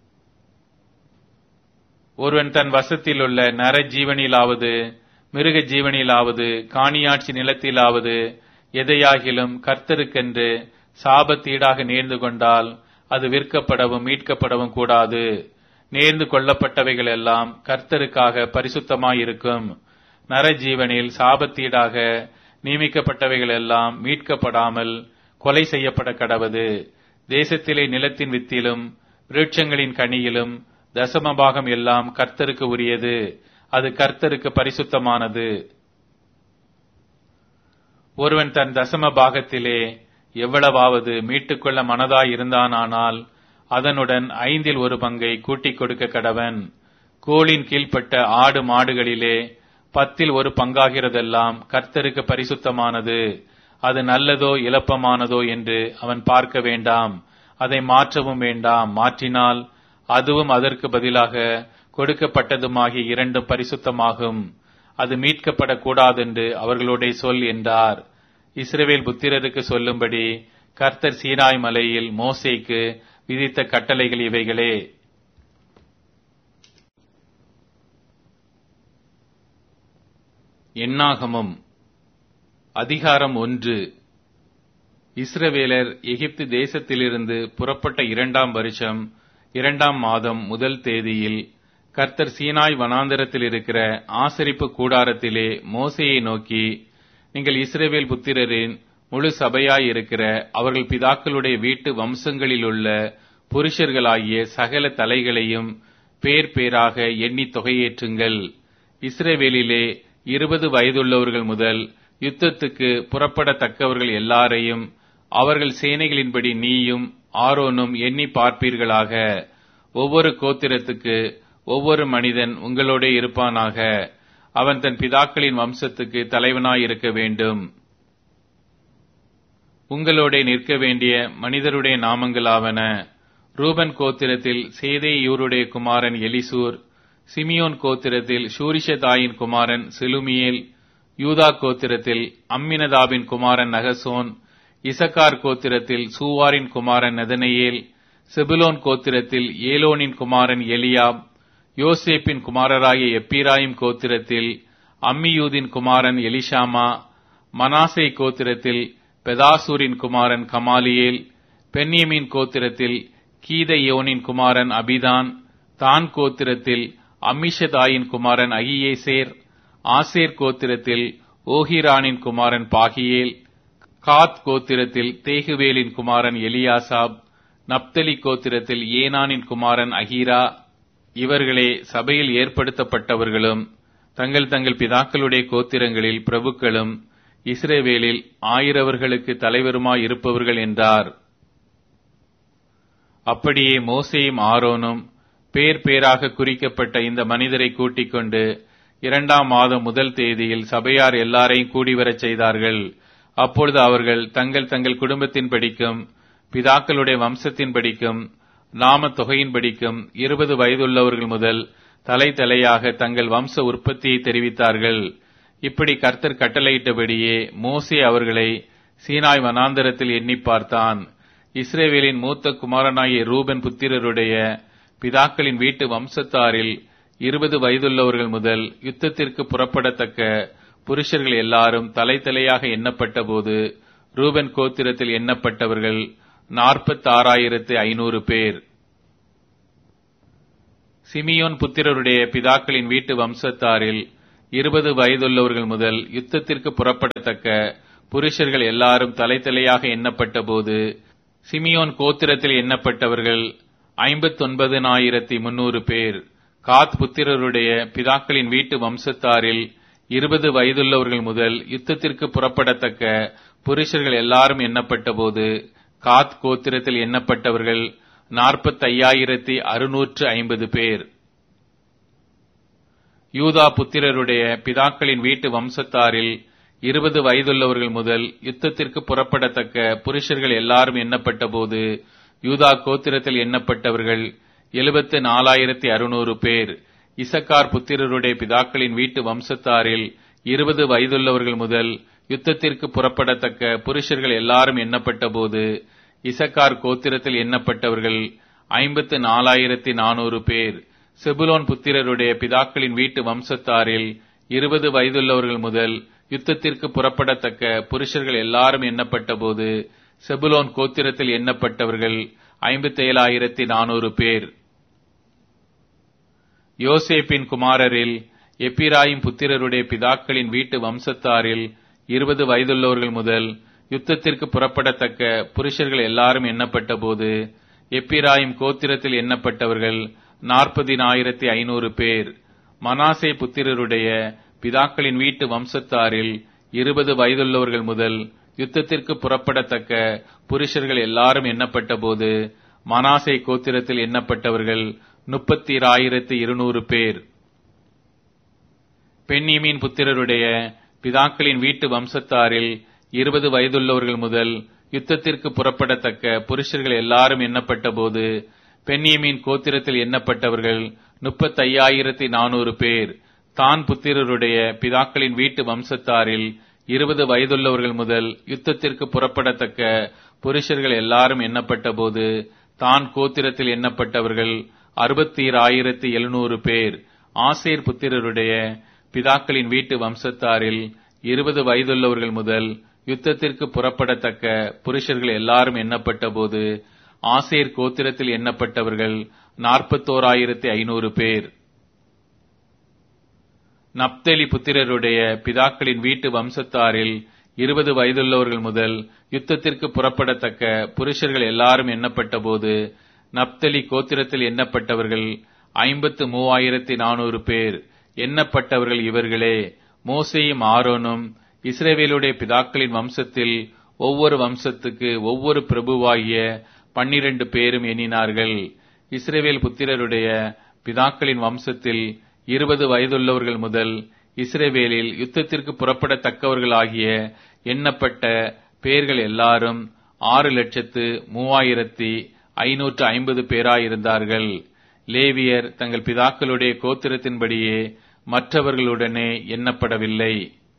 ஒருவன் தன் வசத்தில் உள்ள நர ஜீவனிலாவது மிருக ஜீவனிலாவது காணியாட்சி நிலத்திலாவது எதையாகிலும் கர்த்தருக்கென்று சாபத்தீடாக நேர்ந்து கொண்டால் அது விற்கப்படவும் மீட்கப்படவும் கூடாது நேர்ந்து கொள்ளப்பட்டவைகள் எல்லாம் கர்த்தருக்காக பரிசுத்தமாயிருக்கும் நரஜீவனில் சாபத்தீடாக நியமிக்கப்பட்டவைகள் எல்லாம் மீட்கப்படாமல் கொலை செய்யப்பட கடவது தேசத்திலே நிலத்தின் வித்திலும் விருட்சங்களின் கனியிலும் தசமபாகம் எல்லாம் கர்த்தருக்கு உரியது அது கர்த்தருக்கு பரிசுத்தமானது ஒருவன் தன் தசம பாகத்திலே எவ்வளவாவது மீட்டுக்கொள்ள மனதாய் இருந்தானானால் அதனுடன் ஐந்தில் ஒரு பங்கை கூட்டிக் கொடுக்க கடவன் கோளின் கீழ்ப்பட்ட ஆடு மாடுகளிலே பத்தில் ஒரு பங்காகிறதெல்லாம் கர்த்தருக்கு பரிசுத்தமானது அது நல்லதோ இலப்பமானதோ என்று அவன் பார்க்க வேண்டாம் அதை மாற்றவும் வேண்டாம் மாற்றினால் அதுவும் அதற்கு பதிலாக கொடுக்கப்பட்டதுமாகிய இரண்டும் பரிசுத்தமாகும் அது மீட்கப்படக்கூடாதென்று அவர்களோட சொல் என்றார் இஸ்ரவேல் புத்திரருக்கு சொல்லும்படி கர்த்தர் சீனாய் மலையில் மோசேக்கு விதித்த கட்டளைகள் இவைகளே எண்ணாகமம் அதிகாரம் ஒன்று இஸ்ரவேலர் எகிப்து தேசத்திலிருந்து புறப்பட்ட இரண்டாம் வருஷம் இரண்டாம் மாதம் முதல் தேதியில் கர்த்தர் சீனாய் வனாந்தரத்தில் இருக்கிற ஆசரிப்பு கூடாரத்திலே மோசையை நோக்கி நீங்கள் இஸ்ரவேல் புத்திரரின் முழு சபையாய் இருக்கிற அவர்கள் பிதாக்களுடைய வீட்டு வம்சங்களிலுள்ள புருஷர்களாகிய சகல தலைகளையும் பேர் பேராக எண்ணி தொகையேற்றுங்கள் இஸ்ரவேலிலே இருபது வயதுள்ளவர்கள் முதல் யுத்தத்துக்கு புறப்படத்தக்கவர்கள் எல்லாரையும் அவர்கள் சேனைகளின்படி நீயும் ஆரோனும் எண்ணி பார்ப்பீர்களாக ஒவ்வொரு கோத்திரத்துக்கு ஒவ்வொரு மனிதன் உங்களோட இருப்பானாக அவன் தன் பிதாக்களின் வம்சத்துக்கு தலைவனாய் இருக்க வேண்டும் உங்களோட நிற்க வேண்டிய மனிதருடைய நாமங்களாவன ரூபன் கோத்திரத்தில் சேதேயூருடைய குமாரன் எலிசூர் சிமியோன் கோத்திரத்தில் ஷூரிஷதாயின் குமாரன் செலுமியேல் யூதா கோத்திரத்தில் அம்மினதாபின் குமாரன் நகசோன் இசக்கார் கோத்திரத்தில் சூவாரின் குமாரன் நதனையேல் செபுலோன் கோத்திரத்தில் ஏலோனின் குமாரன் எலியாப் யோசேப்பின் குமாரராகிய எப்பிராயிம் கோத்திரத்தில் அம்மியூதின் குமாரன் எலிஷாமா மனாசே கோத்திரத்தில் பெதாசூரின் குமாரன் கமாலியேல் பென்யமின் கோத்திரத்தில் கீதையோனின் குமாரன் அபிதான் தான் கோத்திரத்தில் அம்மிஷதாயின் குமாரன் அகியேசேர் ஆசேர் கோத்திரத்தில் ஓஹிரானின் குமாரன் பாகியேல் காத் கோத்திரத்தில் தேகுவேலின் குமாரன் எலியாசாப் நப்தலி கோத்திரத்தில் ஏனானின் குமாரன் அஹீரா இவர்களே சபையில் ஏற்படுத்தப்பட்டவர்களும் தங்கள் தங்கள் பிதாக்களுடைய கோத்திரங்களில் பிரபுக்களும் இஸ்ரேவேலில் ஆயிரவர்களுக்கு தலைவருமாய் இருப்பவர்கள் என்றார் அப்படியே மோசேயும் ஆரோனும் பேர் பேராக குறிக்கப்பட்ட இந்த மனிதரை கூட்டிக் கொண்டு இரண்டாம் மாதம் முதல் தேதியில் சபையார் எல்லாரையும் கூடிவரச் செய்தார்கள் அப்பொழுது அவர்கள் தங்கள் தங்கள் குடும்பத்தின் படிக்கும் பிதாக்களுடைய வம்சத்தின் படிக்கும் நாம தொகையின் படிக்கும் இருபது வயதுள்ளவர்கள் முதல் தலை தலையாக தங்கள் வம்ச உற்பத்தியை தெரிவித்தார்கள் இப்படி கர்த்தர் கட்டளையிட்டபடியே மோசே அவர்களை சீனாய் வனாந்தரத்தில் எண்ணி பார்த்தான் இஸ்ரேவேலின் மூத்த குமாரனாகிய ரூபன் புத்திரருடைய பிதாக்களின் வீட்டு வம்சத்தாரில் இருபது வயதுள்ளவர்கள் முதல் யுத்தத்திற்கு புறப்படத்தக்க புருஷர்கள் எல்லாரும் தலை தலையாக எண்ணப்பட்ட போது ரூபன் கோத்திரத்தில் எண்ணப்பட்டவர்கள் நாற்பத்தாறாயிரத்து ஐநூறு பேர் சிமியோன் புத்திரருடைய பிதாக்களின் வீட்டு வம்சத்தாரில் இருபது வயதுள்ளவர்கள் முதல் யுத்தத்திற்கு புறப்படத்தக்க புருஷர்கள் எல்லாரும் தலைத்தலையாக எண்ணப்பட்ட போது சிமியோன் கோத்திரத்தில் எண்ணப்பட்டவர்கள் ஐம்பத்தொன்பதினாயிரத்தி முன்னூறு பேர் காத் புத்திரருடைய பிதாக்களின் வீட்டு வம்சத்தாரில் இருபது வயதுள்ளவர்கள் முதல் யுத்தத்திற்கு புறப்படத்தக்க புருஷர்கள் எல்லாரும் எண்ணப்பட்ட போது காத் கோத்திரத்தில் எண்ணப்பட்டவர்கள் நாற்பத்தையாயிரத்தி அறுநூற்று ஐம்பது பேர் யூதா புத்திரருடைய பிதாக்களின் வீட்டு வம்சத்தாரில் இருபது வயதுள்ளவர்கள் முதல் யுத்தத்திற்கு புறப்படத்தக்க புருஷர்கள் எல்லாரும் எண்ணப்பட்ட போது யூதா கோத்திரத்தில் எண்ணப்பட்டவர்கள் எழுபத்து நாலாயிரத்தி அறுநூறு பேர் இசக்கார் புத்திரருடைய பிதாக்களின் வீட்டு வம்சத்தாரில் இருபது வயதுள்ளவர்கள் முதல் யுத்தத்திற்கு புறப்படத்தக்க புருஷர்கள் எல்லாரும் எண்ணப்பட்ட போது இசக்கார் கோத்திரத்தில் எண்ணப்பட்டவர்கள் ஐம்பத்து நாலாயிரத்தி நானூறு பேர் செபுலோன் புத்திரருடைய பிதாக்களின் வீட்டு வம்சத்தாரில் இருபது வயதுள்ளவர்கள் முதல் யுத்தத்திற்கு புறப்படத்தக்க புருஷர்கள் எல்லாரும் எண்ணப்பட்ட போது செபுலோன் கோத்திரத்தில் எண்ணப்பட்டவர்கள் ஐம்பத்தேழாயிரத்தி நானூறு பேர் யோசேப்பின் குமாரரில் எப்பிராயிம் புத்திரருடைய பிதாக்களின் வீட்டு வம்சத்தாரில் இருபது வயதுள்ளவர்கள் முதல் யுத்தத்திற்கு புறப்படத்தக்க புருஷர்கள் எல்லாரும் எண்ணப்பட்ட போது எப்பிராயிம் கோத்திரத்தில் எண்ணப்பட்டவர்கள் நாற்பதினாயிரத்தி ஐநூறு பேர் மனாசே புத்திரருடைய பிதாக்களின் வீட்டு வம்சத்தாரில் இருபது வயதுள்ளவர்கள் முதல் யுத்தத்திற்கு புறப்படத்தக்க புருஷர்கள் எல்லாரும் எண்ணப்பட்ட போது மனாசே கோத்திரத்தில் எண்ணப்பட்டவர்கள் முப்பத்தி ஆயிரத்தி இருநூறு பேர் பெண்ணியமின் புத்திரருடைய பிதாக்களின் வீட்டு வம்சத்தாரில் இருபது வயதுள்ளவர்கள் முதல் யுத்தத்திற்கு புறப்படத்தக்க புருஷர்கள் எல்லாரும் எண்ணப்பட்ட போது பெண்ணியமின் கோத்திரத்தில் எண்ணப்பட்டவர்கள் முப்பத்தையாயிரத்தி நானூறு பேர் தான் புத்திரருடைய பிதாக்களின் வீட்டு வம்சத்தாரில் இருபது வயதுள்ளவர்கள் முதல் யுத்தத்திற்கு புறப்படத்தக்க புருஷர்கள் எல்லாரும் எண்ணப்பட்ட போது தான் கோத்திரத்தில் எண்ணப்பட்டவர்கள் அறுபத்தி ஆயிரத்தி எழுநூறு பேர் ஆசேர் புத்திரருடைய பிதாக்களின் வீட்டு வம்சத்தாரில் இருபது வயதுள்ளவர்கள் முதல் யுத்தத்திற்கு புறப்படத்தக்க புருஷர்கள் எல்லாரும் எண்ணப்பட்ட போது ஆசேர் கோத்திரத்தில் எண்ணப்பட்டவர்கள் நாற்பத்தோராயிரத்தி ஐநூறு பேர் நப்தலி புத்திரருடைய பிதாக்களின் வீட்டு வம்சத்தாரில் இருபது வயதுள்ளவர்கள் முதல் யுத்தத்திற்கு புறப்படத்தக்க புருஷர்கள் எல்லாரும் எண்ணப்பட்ட போது நப்தலி கோத்திரத்தில் எண்ணப்பட்டவர்கள் ஐம்பத்து மூவாயிரத்தி நானூறு பேர் எண்ணப்பட்டவர்கள் இவர்களே மோசேயும் ஆரோனும் இஸ்ரேவேலுடைய பிதாக்களின் வம்சத்தில் ஒவ்வொரு வம்சத்துக்கு ஒவ்வொரு பிரபுவாகிய பன்னிரண்டு பேரும் எண்ணினார்கள் இஸ்ரேவேல் புத்திரருடைய பிதாக்களின் வம்சத்தில் இருபது வயதுள்ளவர்கள் முதல் இஸ்ரேவேலில் யுத்தத்திற்கு புறப்படத்தக்கவர்களாகிய எண்ணப்பட்ட பேர்கள் எல்லாரும் ஆறு லட்சத்து மூவாயிரத்தி ஐநூற்று ஐம்பது பேராயிருந்தார்கள் லேவியர் தங்கள் பிதாக்களுடைய கோத்திரத்தின்படியே மற்றவர்களுடனே எண்ணப்படவில்லை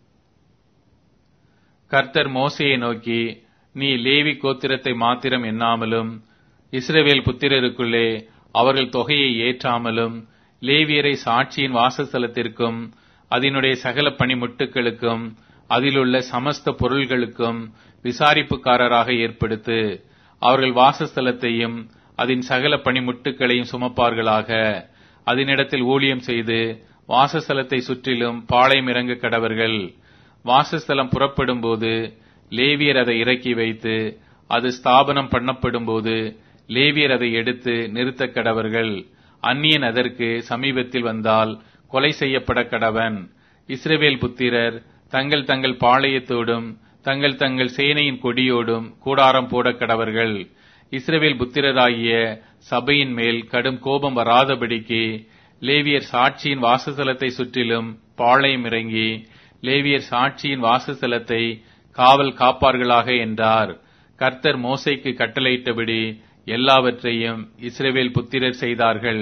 கர்த்தர் மோசையை நோக்கி நீ லேவி கோத்திரத்தை மாத்திரம் எண்ணாமலும் இஸ்ரவேல் புத்திரருக்குள்ளே அவர்கள் தொகையை ஏற்றாமலும் லேவியரை சாட்சியின் வாசஸ்தலத்திற்கும் அதனுடைய சகல பணிமுட்டுகளுக்கும் அதிலுள்ள சமஸ்த பொருள்களுக்கும் விசாரிப்புக்காரராக ஏற்படுத்து அவர்கள் வாசஸ்தலத்தையும் அதன் சகல பணிமுட்டுகளையும் சுமப்பார்களாக அதனிடத்தில் ஊழியம் செய்து வாசஸ்தலத்தை சுற்றிலும் பாளையம் இறங்க கடவர்கள் வாசஸ்தலம் புறப்படும் போது லேவியர் அதை இறக்கி வைத்து அது ஸ்தாபனம் பண்ணப்படும் போது லேவியர் அதை எடுத்து நிறுத்த கடவர்கள் அந்நியன் அதற்கு சமீபத்தில் வந்தால் கொலை செய்யப்பட கடவன் இஸ்ரவேல் புத்திரர் தங்கள் தங்கள் பாளையத்தோடும் தங்கள் தங்கள் சேனையின் கொடியோடும் கூடாரம் போட கடவர்கள் இஸ்ரவேல் புத்திரராகிய சபையின் மேல் கடும் கோபம் வராதபடிக்கு லேவியர் சாட்சியின் வாசஸ்தலத்தை சுற்றிலும் பாளையம் இறங்கி லேவியர் சாட்சியின் வாசஸ்தலத்தை காவல் காப்பார்களாக என்றார் கர்த்தர் மோசைக்கு கட்டளையிட்டபடி எல்லாவற்றையும் இஸ்ரவேல் புத்திரர் செய்தார்கள்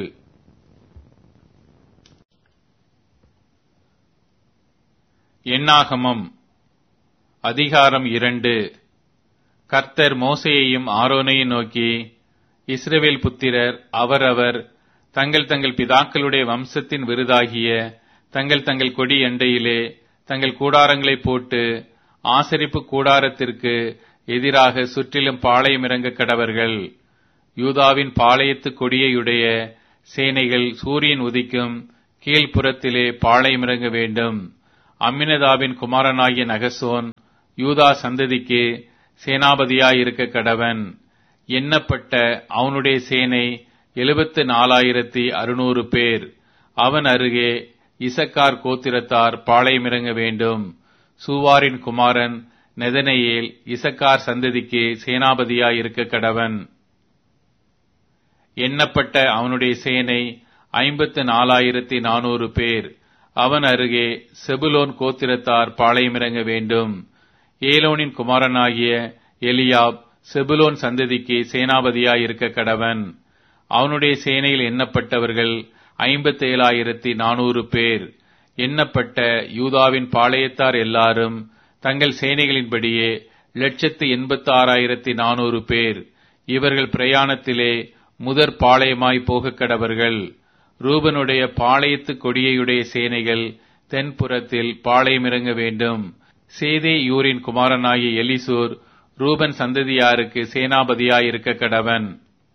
எண்ணாகமம் அதிகாரம் இரண்டு கர்த்தர் மோசையையும் ஆரோனையும் நோக்கி இஸ்ரவேல் புத்திரர் அவரவர் தங்கள் தங்கள் பிதாக்களுடைய வம்சத்தின் விருதாகிய தங்கள் தங்கள் கொடி எண்டையிலே தங்கள் கூடாரங்களை போட்டு ஆசரிப்பு கூடாரத்திற்கு எதிராக சுற்றிலும் பாளையம் இறங்க கடவர்கள் யூதாவின் பாளையத்து கொடியையுடைய சேனைகள் சூரியன் உதிக்கும் கீழ்ப்புறத்திலே பாளையமிறங்க வேண்டும் அம்மினதாபின் குமாரனாகிய நகசோன் யூதா சந்ததிக்கு சேனாபதியாயிருக்க கடவன் எண்ணப்பட்ட அவனுடைய சேனை எழுபத்து நாலாயிரத்தி அறுநூறு பேர் அவன் அருகே இசக்கார் கோத்திரத்தார் பாளையமிறங்க வேண்டும் சூவாரின் குமாரன் நெதனையேல் இசக்கார் சந்ததிக்கு சேனாபதியாயிருக்க கடவன் எண்ணப்பட்ட அவனுடைய சேனை ஐம்பத்து நாலாயிரத்தி நானூறு பேர் அவன் அருகே செபுலோன் கோத்திரத்தார் பாளையமிறங்க வேண்டும் ஏலோனின் குமாரனாகிய எலியாப் செபுலோன் சந்ததிக்கு சேனாபதியாயிருக்க கடவன் அவனுடைய சேனையில் எண்ணப்பட்டவர்கள் ஐம்பத்தி ஏழாயிரத்தி நானூறு பேர் எண்ணப்பட்ட யூதாவின் பாளையத்தார் எல்லாரும் தங்கள் சேனைகளின்படியே லட்சத்து எண்பத்தி ஆறாயிரத்தி நானூறு பேர் இவர்கள் பிரயாணத்திலே முதற் பாளையமாய் போக கடவர்கள் ரூபனுடைய பாளையத்து கொடியையுடைய சேனைகள் தென்புறத்தில் பாளையமிறங்க வேண்டும் சேதே யூரின் குமாரனாகிய எலிசூர் ரூபன் சந்ததியாருக்கு சேனாபதியாயிருக்க கடவன்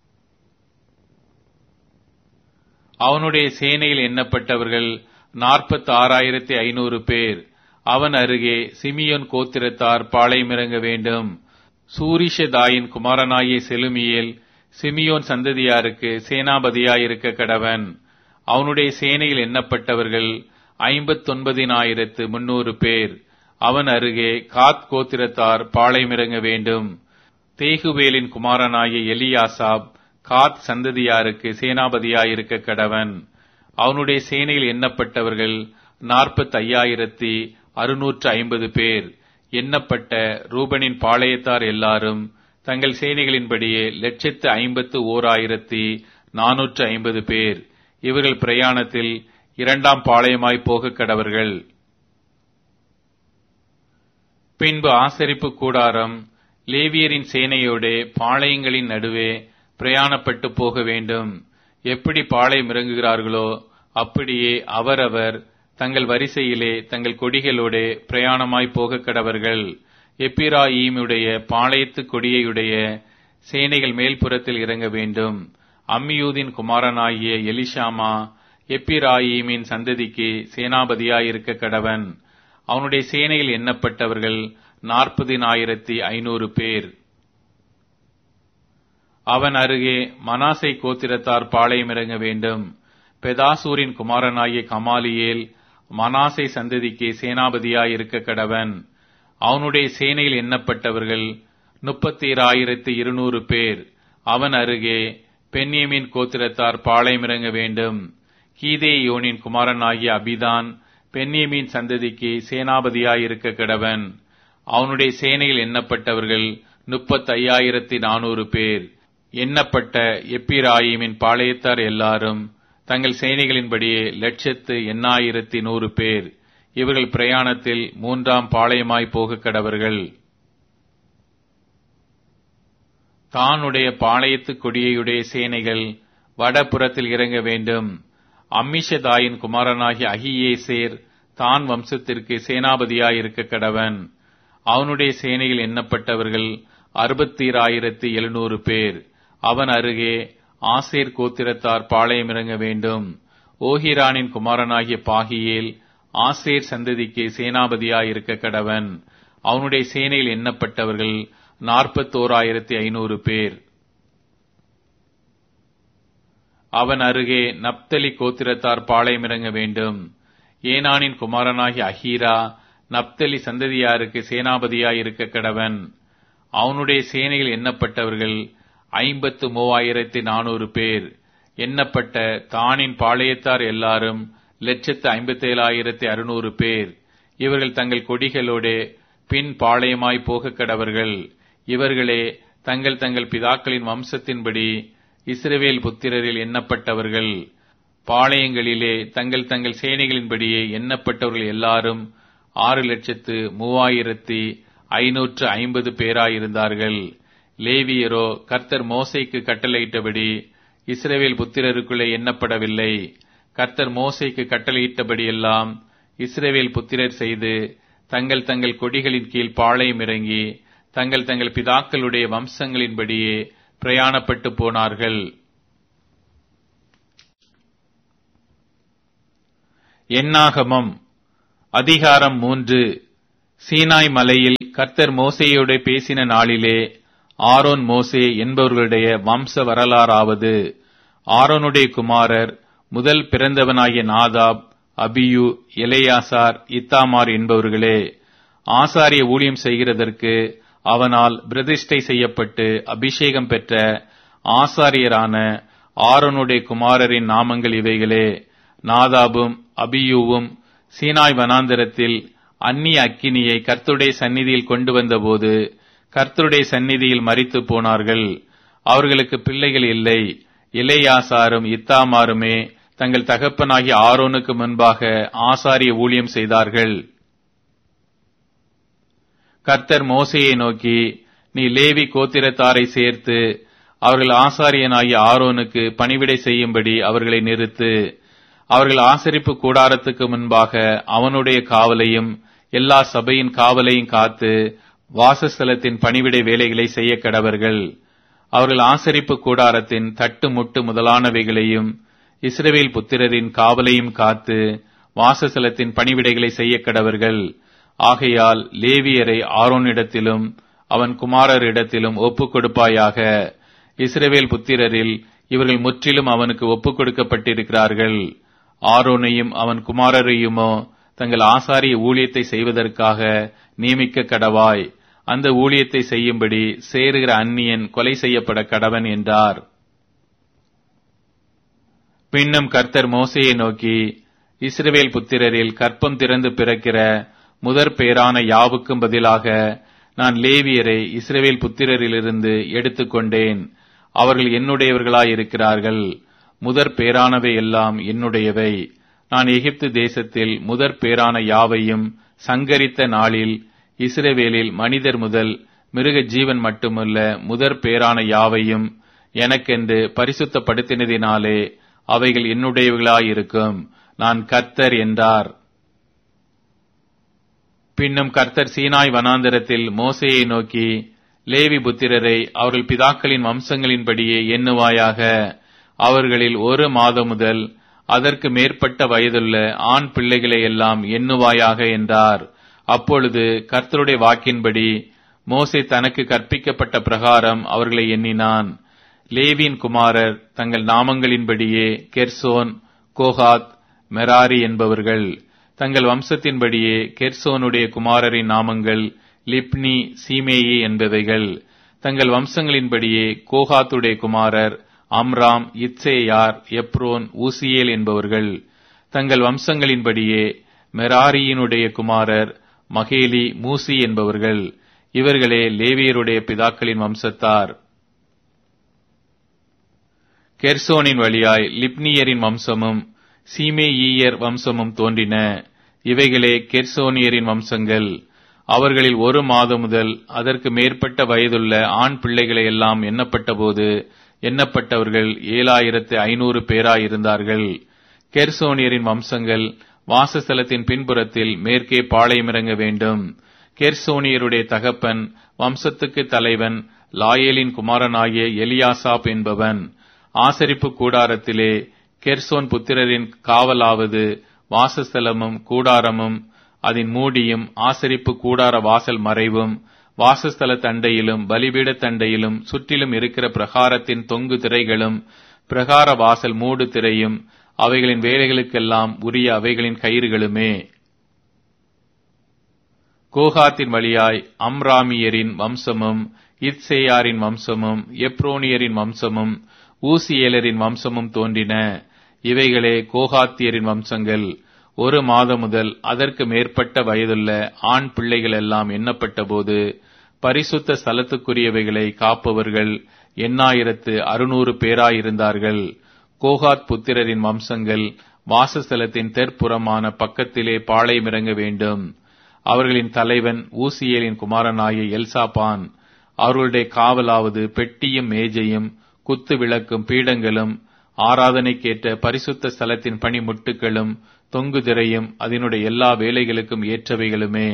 அவனுடைய சேனையில் எண்ணப்பட்டவர்கள் நாற்பத்தி ஆறாயிரத்தி ஐநூறு பேர் அவன் அருகே சிமியோன் கோத்திரத்தார் பாளையமிறங்க வேண்டும் சூரிஷதாயின் குமாரனாகிய செலுமியேல் சிமியோன் சந்ததியாருக்கு சேனாபதியாயிருக்க கடவன் அவனுடைய சேனையில் எண்ணப்பட்டவர்கள் ஐம்பத்தொன்பதினாயிரத்து முன்னூறு பேர் அவன் அருகே காத் கோத்திரத்தார் பாளையமிறங்க வேண்டும் தேகுவேலின் குமாரனாகிய எலியாசாப் காத் சந்ததியாருக்கு சேனாபதியாயிருக்க கடவன் அவனுடைய சேனையில் எண்ணப்பட்டவர்கள் நாற்பத்தி ஐயாயிரத்தி அறுநூற்று ஐம்பது பேர் எண்ணப்பட்ட ரூபனின் பாளையத்தார் எல்லாரும் தங்கள் சேனைகளின்படியே லட்சத்து ஐம்பத்து ஓர் ஆயிரத்தி நானூற்று ஐம்பது பேர் இவர்கள் பிரயாணத்தில் இரண்டாம் பாளையமாய் போக கடவர்கள் பின்பு ஆசரிப்பு கூடாரம் லேவியரின் சேனையோடே பாளையங்களின் நடுவே பிரயாணப்பட்டு போக வேண்டும் எப்படி பாளையம் இறங்குகிறார்களோ அப்படியே அவரவர் தங்கள் வரிசையிலே தங்கள் கொடிகளோடே பிரயாணமாய் போக கடவர்கள் எப்பிராயீமுடைய பாளையத்து கொடியையுடைய சேனைகள் மேல்புறத்தில் இறங்க வேண்டும் அம்மியூதின் குமாரனாகிய எலிஷாமா எப்பிராயீமின் சந்ததிக்கு சேனாபதியாயிருக்க கடவன் அவனுடைய சேனையில் எண்ணப்பட்டவர்கள் நாற்பதினாயிரத்தி ஐநூறு பேர் அவன் அருகே மனாசை கோத்திரத்தார் பாளையம் இறங்க வேண்டும் பெதாசூரின் குமாரனாகிய கமாலியேல் மனாசை சந்ததிக்கு சேனாபதியாயிருக்க கடவன் அவனுடைய சேனையில் எண்ணப்பட்டவர்கள் முப்பத்தி ஆயிரத்தி இருநூறு பேர் அவன் அருகே பென்யமின் கோத்திரத்தார் பாளையம் இறங்க வேண்டும் கீதே யோனின் குமாரனாகிய அபிதான் பென்யமின் சந்ததிக்கு சேனாபதியாயிருக்க கடவன் அவனுடைய சேனையில் எண்ணப்பட்டவர்கள் முப்பத்தி ஐயாயிரத்தி நானூறு பேர் எண்ணப்பட்ட எப்பிராயிமின் பாளையத்தார் எல்லாரும் தங்கள் சேனைகளின்படியே லட்சத்து எண்ணாயிரத்தி நூறு பேர் இவர்கள் பிரயாணத்தில் மூன்றாம் பாளையமாய் போக கடவர்கள் தானுடைய பாளையத்து கொடியையுடைய சேனைகள் வடபுறத்தில் இறங்க வேண்டும் அம்மிஷதாயின் குமாரனாகிய அகியேசேர் தான் வம்சத்திற்கு சேனாபதியாயிருக்க கடவன் அவனுடைய சேனையில் எண்ணப்பட்டவர்கள் அறுபத்தீராயிரத்தி எழுநூறு பேர் அவன் அருகே ஆசேர் கோத்திரத்தார் பாளையம் இறங்க வேண்டும் ஓஹிரானின் குமாரனாகிய பாகியேல் ஆசேர் சந்ததிக்கு சேனாபதியாயிருக்க கடவன் அவனுடைய சேனையில் எண்ணப்பட்டவர்கள் நாற்பத்தோராயிரத்தி ஐநூறு பேர் அவன் அருகே நப்தலி கோத்திரத்தார் பாளையம் இறங்க வேண்டும் ஏனானின் குமாரனாகிய அஹீரா நப்தலி சந்ததியாருக்கு சேனாபதியாயிருக்க கடவன் அவனுடைய சேனையில் எண்ணப்பட்டவர்கள் ஐம்பத்து மூவாயிரத்தி நானூறு பேர் எண்ணப்பட்ட தானின் பாளையத்தார் எல்லாரும் லட்சத்து ஐம்பத்தேழாயிரத்தி அறுநூறு பேர் இவர்கள் தங்கள் கொடிகளோடு பின் பாளையமாய் போக கடவர்கள் இவர்களே தங்கள் தங்கள் பிதாக்களின் வம்சத்தின்படி இஸ்ரவேல் புத்திரரில் எண்ணப்பட்டவர்கள் பாளையங்களிலே தங்கள் தங்கள் சேனைகளின்படியே எண்ணப்பட்டவர்கள் எல்லாரும் ஆறு லட்சத்து மூவாயிரத்தி ஐநூற்று ஐம்பது பேராயிருந்தார்கள் லேவியரோ கர்த்தர் மோசைக்கு கட்டளையிட்டபடி இஸ்ரவேல் புத்திரருக்குள்ளே எண்ணப்படவில்லை கர்த்தர் மோசைக்கு கட்டளையிட்டபடியெல்லாம் இஸ்ரவேல் புத்திரர் செய்து தங்கள் தங்கள் கொடிகளின் கீழ் பாளையம் இறங்கி தங்கள் தங்கள் பிதாக்களுடைய வம்சங்களின்படியே பிரயாணப்பட்டு போனார்கள் எண்ணாகமம் அதிகாரம் மூன்று சீனாய் மலையில் கர்த்தர் மோசேயோடு பேசின நாளிலே ஆரோன் மோசே என்பவர்களுடைய வம்ச வரலாறாவது ஆரோனுடைய குமாரர் முதல் பிறந்தவனாகிய நாதாப் அபியு எலேயாசார் இத்தாமார் என்பவர்களே ஆசாரிய ஊழியம் செய்கிறதற்கு அவனால் பிரதிஷ்டை செய்யப்பட்டு அபிஷேகம் பெற்ற ஆசாரியரான ஆரோனுடைய குமாரரின் நாமங்கள் இவைகளே நாதாபும் அபியூவும் சீனாய் வனாந்தரத்தில் அந்நிய அக்கினியை கர்த்தருடைய சந்நிதியில் கொண்டு வந்தபோது கர்த்தருடைய சந்நிதியில் மரித்து போனார்கள் அவர்களுக்கு பிள்ளைகள் இல்லை இளையாசாரும் இத்தாமாருமே தங்கள் தகப்பனாகிய ஆரோனுக்கு முன்பாக ஆசாரிய ஊழியம் செய்தார்கள் கர்த்தர் மோசையை நோக்கி நீ லேவி கோத்திரத்தாரை சேர்த்து அவர்கள் ஆசாரியனாகிய ஆரோனுக்கு பணிவிடை செய்யும்படி அவர்களை நிறுத்து அவர்கள் ஆசரிப்பு கூடாரத்துக்கு முன்பாக அவனுடைய காவலையும் எல்லா சபையின் காவலையும் காத்து வாசஸ்தலத்தின் பணிவிடை வேலைகளை செய்ய கடவர்கள் அவர்கள் ஆசரிப்பு கூடாரத்தின் தட்டு முட்டு முதலானவைகளையும் இஸ்ரவேல் புத்திரரின் காவலையும் காத்து வாசஸ்தலத்தின் பணிவிடைகளை செய்ய கடவர்கள் ஆகையால் லேவியரை ஆரோனிடத்திலும் அவன் குமாரரிடத்திலும் ஒப்புக் கொடுப்பாயாக இஸ்ரவேல் புத்திரரில் இவர்கள் முற்றிலும் அவனுக்கு ஒப்புக் கொடுக்கப்பட்டிருக்கிறார்கள் ஆரோனையும் அவன் குமாரரையுமோ தங்கள் ஆசாரிய ஊழியத்தை செய்வதற்காக நியமிக்க கடவாய் அந்த ஊழியத்தை செய்யும்படி சேருகிற அந்நியன் கொலை செய்யப்பட கடவன் என்றார் பின்னும் கர்த்தர் மோசையை நோக்கி இஸ்ரவேல் புத்திரரில் கற்பம் திறந்து பிறக்கிற முதற் பேரான யாவுக்கும் பதிலாக நான் லேவியரை இஸ்ரவேல் புத்திரரிலிருந்து எடுத்துக்கொண்டேன் அவர்கள் என்னுடையவர்களாயிருக்கிறார்கள் முதற் பேரானவை எல்லாம் என்னுடையவை நான் எகிப்து தேசத்தில் முதற் பேரான யாவையும் சங்கரித்த நாளில் இஸ்ரவேலில் மனிதர் முதல் மிருக ஜீவன் மட்டுமல்ல முதற் பேரான யாவையும் எனக்கென்று பரிசுத்தப்படுத்தினதினாலே அவைகள் என்னுடையவர்களாயிருக்கும் நான் கர்த்தர் என்றார் பின்னும் கர்த்தர் சீனாய் வனாந்தரத்தில் மோசையை நோக்கி லேவி புத்திரரை அவர்கள் பிதாக்களின் வம்சங்களின்படியே எண்ணுவாயாக அவர்களில் ஒரு மாதம் முதல் அதற்கு மேற்பட்ட வயதுள்ள ஆண் பிள்ளைகளை எல்லாம் எண்ணுவாயாக என்றார் அப்பொழுது கர்த்தருடைய வாக்கின்படி மோசே தனக்கு கற்பிக்கப்பட்ட பிரகாரம் அவர்களை எண்ணினான் லேவியின் குமாரர் தங்கள் நாமங்களின்படியே கெர்சோன் கோஹாத் மெராரி என்பவர்கள் தங்கள் வம்சத்தின்படியே கெர்சோனுடைய குமாரரின் நாமங்கள் லிப்னி சீமேயி என்பவைகள் தங்கள் வம்சங்களின்படியே கோஹாத்துடைய குமாரர் அம்ராம் இத்சேயார் எப்ரோன் ஊசியேல் என்பவர்கள் தங்கள் வம்சங்களின்படியே மெராரியினுடைய குமாரர் மகேலி மூசி என்பவர்கள் இவர்களே லேவியருடைய பிதாக்களின் வம்சத்தார் கெர்சோனின் வழியாய் லிப்னியரின் வம்சமும் சீமேயீயர் வம்சமும் தோன்றின இவைகளே கெர்சோனியரின் வம்சங்கள் அவர்களில் ஒரு மாதம் முதல் அதற்கு மேற்பட்ட வயதுள்ள ஆண் பிள்ளைகளை எல்லாம் எண்ணப்பட்டபோது எண்ணப்பட்டவர்கள் ஏழாயிரத்து ஐநூறு பேராயிருந்தார்கள் கெர்சோனியரின் வம்சங்கள் வாசஸ்தலத்தின் பின்புறத்தில் மேற்கே பாளையமிறங்க வேண்டும் கெர்சோனியருடைய தகப்பன் வம்சத்துக்கு தலைவன் லாயேலின் குமாரனாகிய எலியாசாப் என்பவன் ஆசரிப்பு கூடாரத்திலே கெர்சோன் புத்திரரின் காவலாவது வாசஸ்தலமும் கூடாரமும் அதன் மூடியும் ஆசரிப்பு கூடார வாசல் மறைவும் வாசஸ்தல தண்டையிலும் பலிபீட தண்டையிலும் சுற்றிலும் இருக்கிற பிரகாரத்தின் தொங்கு திரைகளும் பிரகார வாசல் மூடு திரையும் அவைகளின் வேலைகளுக்கெல்லாம் உரிய அவைகளின் கயிறுகளுமே கோகாத்தின் வழியாய் அம்ராமியரின் வம்சமும் இத்சேயாரின் வம்சமும் எப்ரோனியரின் வம்சமும் ஊசியேலரின் வம்சமும் தோன்றின இவைகளே கோகாத்தியரின் வம்சங்கள் ஒரு மாதம் முதல் அதற்கு மேற்பட்ட வயதுள்ள ஆண் பிள்ளைகள் எல்லாம் எண்ணப்பட்டபோது பரிசுத்த ஸ்தலத்துக்குரியவைகளை காப்பவர்கள் எண்ணாயிரத்து அறுநூறு பேராயிருந்தார்கள் கோகாத் புத்திரரின் வம்சங்கள் வாசஸ்தலத்தின் தெற்புறமான பக்கத்திலே பாளையமிறங்க வேண்டும் அவர்களின் தலைவன் ஊசியேலின் குமாரனாகிய எல்சாபான் அவர்களுடைய காவலாவது பெட்டியும் மேஜையும் குத்து விளக்கும் பீடங்களும் ஆராதனைக்கேற்ற பரிசுத்த ஸ்தலத்தின் பணிமுட்டுகளும் தொங்கு திரையும் அதனுடைய எல்லா வேலைகளுக்கும் ஏற்றவைகளுமே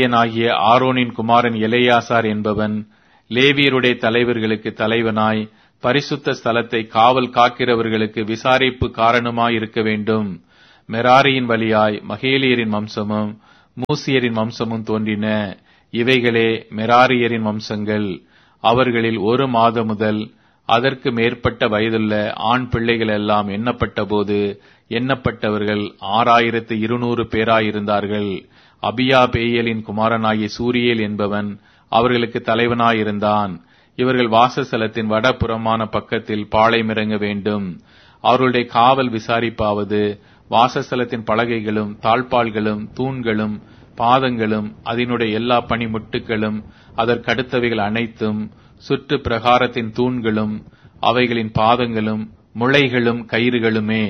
ஆசாரியனாகிய ஆரோனின் குமாரன் எலையாசார் என்பவன் லேவியருடைய தலைவர்களுக்கு தலைவனாய் பரிசுத்த ஸ்தலத்தை காவல் காக்கிறவர்களுக்கு விசாரிப்பு காரணமாயிருக்க வேண்டும் மெராரியின் வழியாய் மகேலியரின் வம்சமும் மூசியரின் வம்சமும் தோன்றின இவைகளே மெராரியரின் வம்சங்கள் அவர்களில் ஒரு மாதம் முதல் அதற்கு மேற்பட்ட வயதுள்ள ஆண் பிள்ளைகள் எல்லாம் எண்ணப்பட்ட போது எண்ணப்பட்டவர்கள் ஆறாயிரத்து இருநூறு பேராயிருந்தார்கள் அபியா பேயலின் குமாரனாகிய சூரியேல் என்பவன் அவர்களுக்கு தலைவனாயிருந்தான் இவர்கள் வாசஸ்தலத்தின் வடபுறமான பக்கத்தில் பாளையமிறங்க வேண்டும் அவர்களுடைய காவல் விசாரிப்பாவது வாசஸ்தலத்தின் பலகைகளும் தாழ்பால்களும் தூண்களும் பாதங்களும் அதனுடைய எல்லா பனிமுட்டுகளும் அதற்கடுத்தவைகள் அனைத்தும் சுற்று பிரகாரத்தின் தூண்களும் அவைகளின் பாதங்களும் முளைகளும் கயிறுகளுமே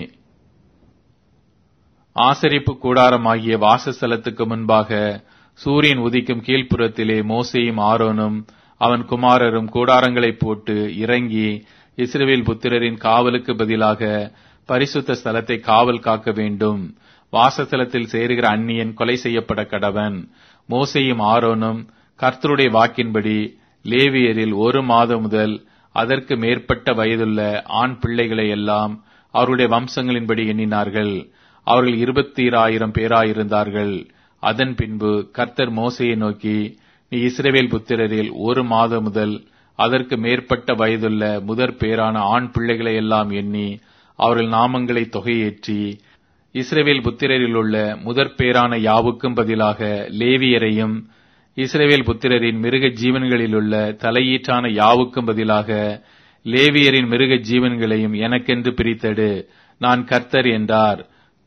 ஆசரிப்பு கூடாரமாகிய வாசஸ்தலத்துக்கு முன்பாக சூரியன் உதிக்கும் கீழ்ப்புறத்திலே மோசேயும் ஆரோனும் அவன் குமாரரும் கூடாரங்களை போட்டு இறங்கி இஸ்ரவேல் புத்திரரின் காவலுக்கு பதிலாக பரிசுத்த ஸ்தலத்தை காவல் காக்க வேண்டும் வாசஸ்தலத்தில் சேருகிற அந்நியன் கொலை செய்யப்பட கடவன் மோசையும் ஆரோனும் கர்த்தருடைய வாக்கின்படி லேவியரில் ஒரு மாதம் முதல் அதற்கு மேற்பட்ட வயதுள்ள ஆண் பிள்ளைகளை எல்லாம் அவருடைய வம்சங்களின்படி எண்ணினார்கள் அவர்கள் இருபத்தி ஆயிரம் பேராயிருந்தார்கள் அதன் பின்பு கர்த்தர் மோசையை நோக்கி நீ இஸ்ரவேல் புத்திரரில் ஒரு மாதம் முதல் அதற்கு மேற்பட்ட வயதுள்ள முதற் பேரான ஆண் பிள்ளைகளை எல்லாம் எண்ணி அவர்கள் நாமங்களை தொகையேற்றி இஸ்ரவேல் புத்திரரில் உள்ள முதற் பேரான யாவுக்கும் பதிலாக லேவியரையும் இஸ்ரவேல் புத்திரரின் மிருக ஜீவன்களிலுள்ள தலையீற்றான யாவுக்கும் பதிலாக லேவியரின் மிருக ஜீவன்களையும் எனக்கென்று பிரித்தடு நான் கர்த்தர் என்றார்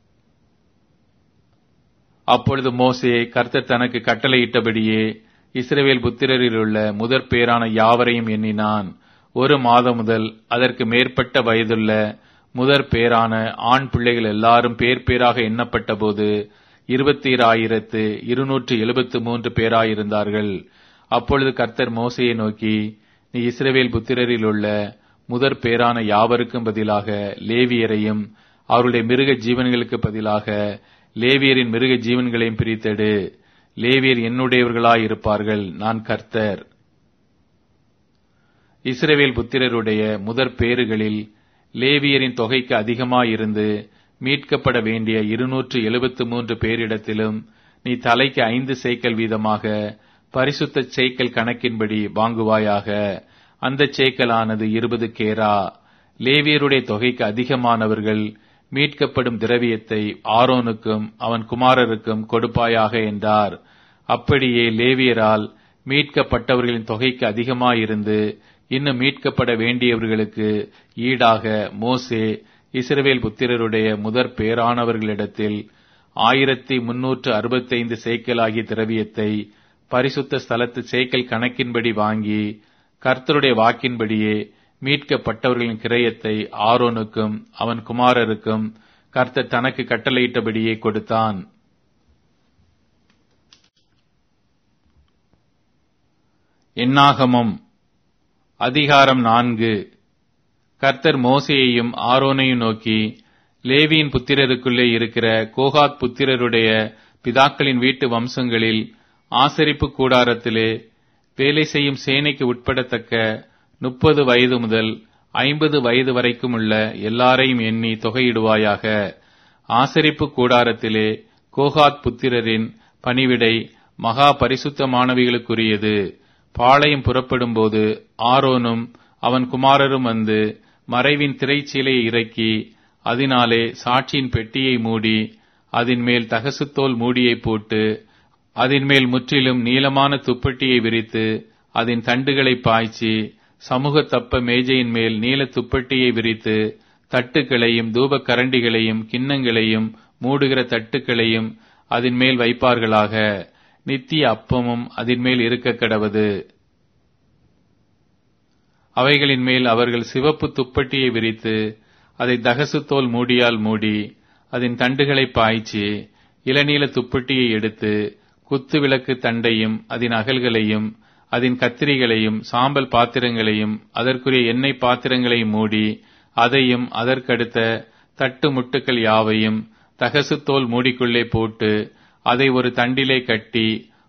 அப்பொழுது மோசே கர்த்தர் தனக்கு கட்டளையிட்டபடியே இஸ்ரவேல் புத்திரரில் உள்ள முதற் பேரான யாவரையும் எண்ணினான் ஒரு மாதம் முதல் அதற்கு மேற்பட்ட வயதுள்ள முதற் பேரான ஆண் பிள்ளைகள் எல்லாரும் பேர் பேராக எண்ணப்பட்ட போது இருபத்தி ஆயிரத்து இருநூற்று எழுபத்து மூன்று பேராயிருந்தார்கள் அப்பொழுது கர்த்தர் மோசையை நோக்கி நீ இஸ்ரவேல் புத்திரரில் உள்ள முதற் பேரான யாவருக்கும் பதிலாக லேவியரையும் அவருடைய மிருக ஜீவன்களுக்கு பதிலாக லேவியரின் மிருக ஜீவன்களையும் பிரித்தெடு லேவியர் என்னுடையவர்களாயிருப்பார்கள் நான் கர்த்தர் இஸ்ரவேல் புத்திரருடைய முதற் பேறுகளில் லேவியரின் தொகைக்கு அதிகமாயிருந்து மீட்கப்பட வேண்டிய இருநூற்று எழுபத்து மூன்று பேரிடத்திலும் நீ தலைக்கு ஐந்து சேக்கல் வீதமாக பரிசுத்த சேக்கல் கணக்கின்படி வாங்குவாயாக அந்த சேக்கலானது இருபது கேரா லேவியருடைய தொகைக்கு அதிகமானவர்கள் மீட்கப்படும் திரவியத்தை ஆரோனுக்கும் அவன் குமாரருக்கும் கொடுப்பாயாக என்றார் அப்படியே லேவியரால் மீட்கப்பட்டவர்களின் தொகைக்கு அதிகமாயிருந்து இன்னும் மீட்கப்பட வேண்டியவர்களுக்கு ஈடாக மோசே இஸ்ரவேல் புத்திரருடைய முதற் பேரானவர்களிடத்தில் ஆயிரத்தி முன்னூற்று அறுபத்தைந்து சேக்கலாகிய திரவியத்தை பரிசுத்த ஸ்தலத்து சேக்கல் கணக்கின்படி வாங்கி கர்த்தருடைய வாக்கின்படியே மீட்கப்பட்டவர்களின் கிரயத்தை ஆரோனுக்கும் அவன் குமாரருக்கும் கர்த்தர் தனக்கு கட்டளையிட்டபடியே கொடுத்தான் எண்ணாகமம் அதிகாரம் நான்கு கர்த்தர் மோசேயையும் ஆரோனையும் நோக்கி லேவியின் புத்திரருக்குள்ளே இருக்கிற கோகாத் புத்திரருடைய பிதாக்களின் வீட்டு வம்சங்களில் ஆசரிப்பு கூடாரத்திலே வேலை செய்யும் சேனைக்கு உட்படத்தக்க முப்பது வயது முதல் ஐம்பது வயது வரைக்கும் உள்ள எல்லாரையும் எண்ணி தொகையிடுவாயாக ஆசரிப்பு கூடாரத்திலே கோகாத் புத்திரரின் பணிவிடை மகா பரிசுத்தமானவைகளுக்குரியது பாளையம் புறப்படும்போது ஆரோனும் அவன் குமாரரும் வந்து மறைவின் திரைச்சீலையை இறக்கி அதனாலே சாட்சியின் பெட்டியை மூடி அதன் மேல் தகசுத்தோல் மூடியை போட்டு அதன் மேல் முற்றிலும் நீளமான துப்பட்டியை விரித்து அதன் தண்டுகளை பாய்ச்சி சமூக தப்ப மேஜையின் மேல் நீல துப்பட்டியை விரித்து தட்டுக்களையும் தூப கரண்டிகளையும் கிண்ணங்களையும் மூடுகிற தட்டுக்களையும் அதன் மேல் வைப்பார்களாக நித்திய அப்பமும் அதன் மேல் இருக்க கடவது அவைகளின் மேல் அவர்கள் சிவப்பு துப்பட்டியை விரித்து அதை தகசுத்தோல் மூடியால் மூடி அதன் தண்டுகளை பாய்ச்சி இளநீல துப்பட்டியை எடுத்து குத்து விளக்கு தண்டையும் அதன் அகல்களையும் அதன் கத்திரிகளையும் சாம்பல் பாத்திரங்களையும் அதற்குரிய எண்ணெய் பாத்திரங்களையும் மூடி அதையும் அதற்கடுத்த தட்டு முட்டுக்கள் யாவையும் தகசுத்தோல் மூடிக்குள்ளே போட்டு அதை ஒரு தண்டிலே கட்டி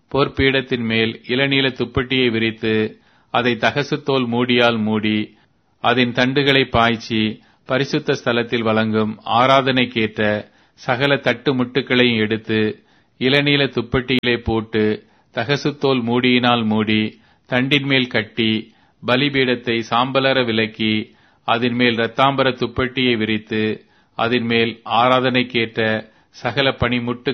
பொற்பீடத்தின் மேல் இளநீல துப்பட்டியை விரித்து அதை தகசுத்தோல் மூடியால் மூடி அதன் தண்டுகளை பாய்ச்சி பரிசுத்த ஸ்தலத்தில் வழங்கும் ஆராதனைக்கேற்ற சகல தட்டு முட்டுகளையும் எடுத்து இளநீல துப்பட்டியிலே போட்டு தகசுத்தோல் மூடியினால் மூடி தண்டின் மேல் கட்டி பலிபீடத்தை சாம்பலர விலக்கி அதன் மேல் இரத்தாம்பர துப்பட்டியை விரித்து அதன் மேல் ஆராதனைக்கேற்ற சகல பனிமுட்டுகளையும்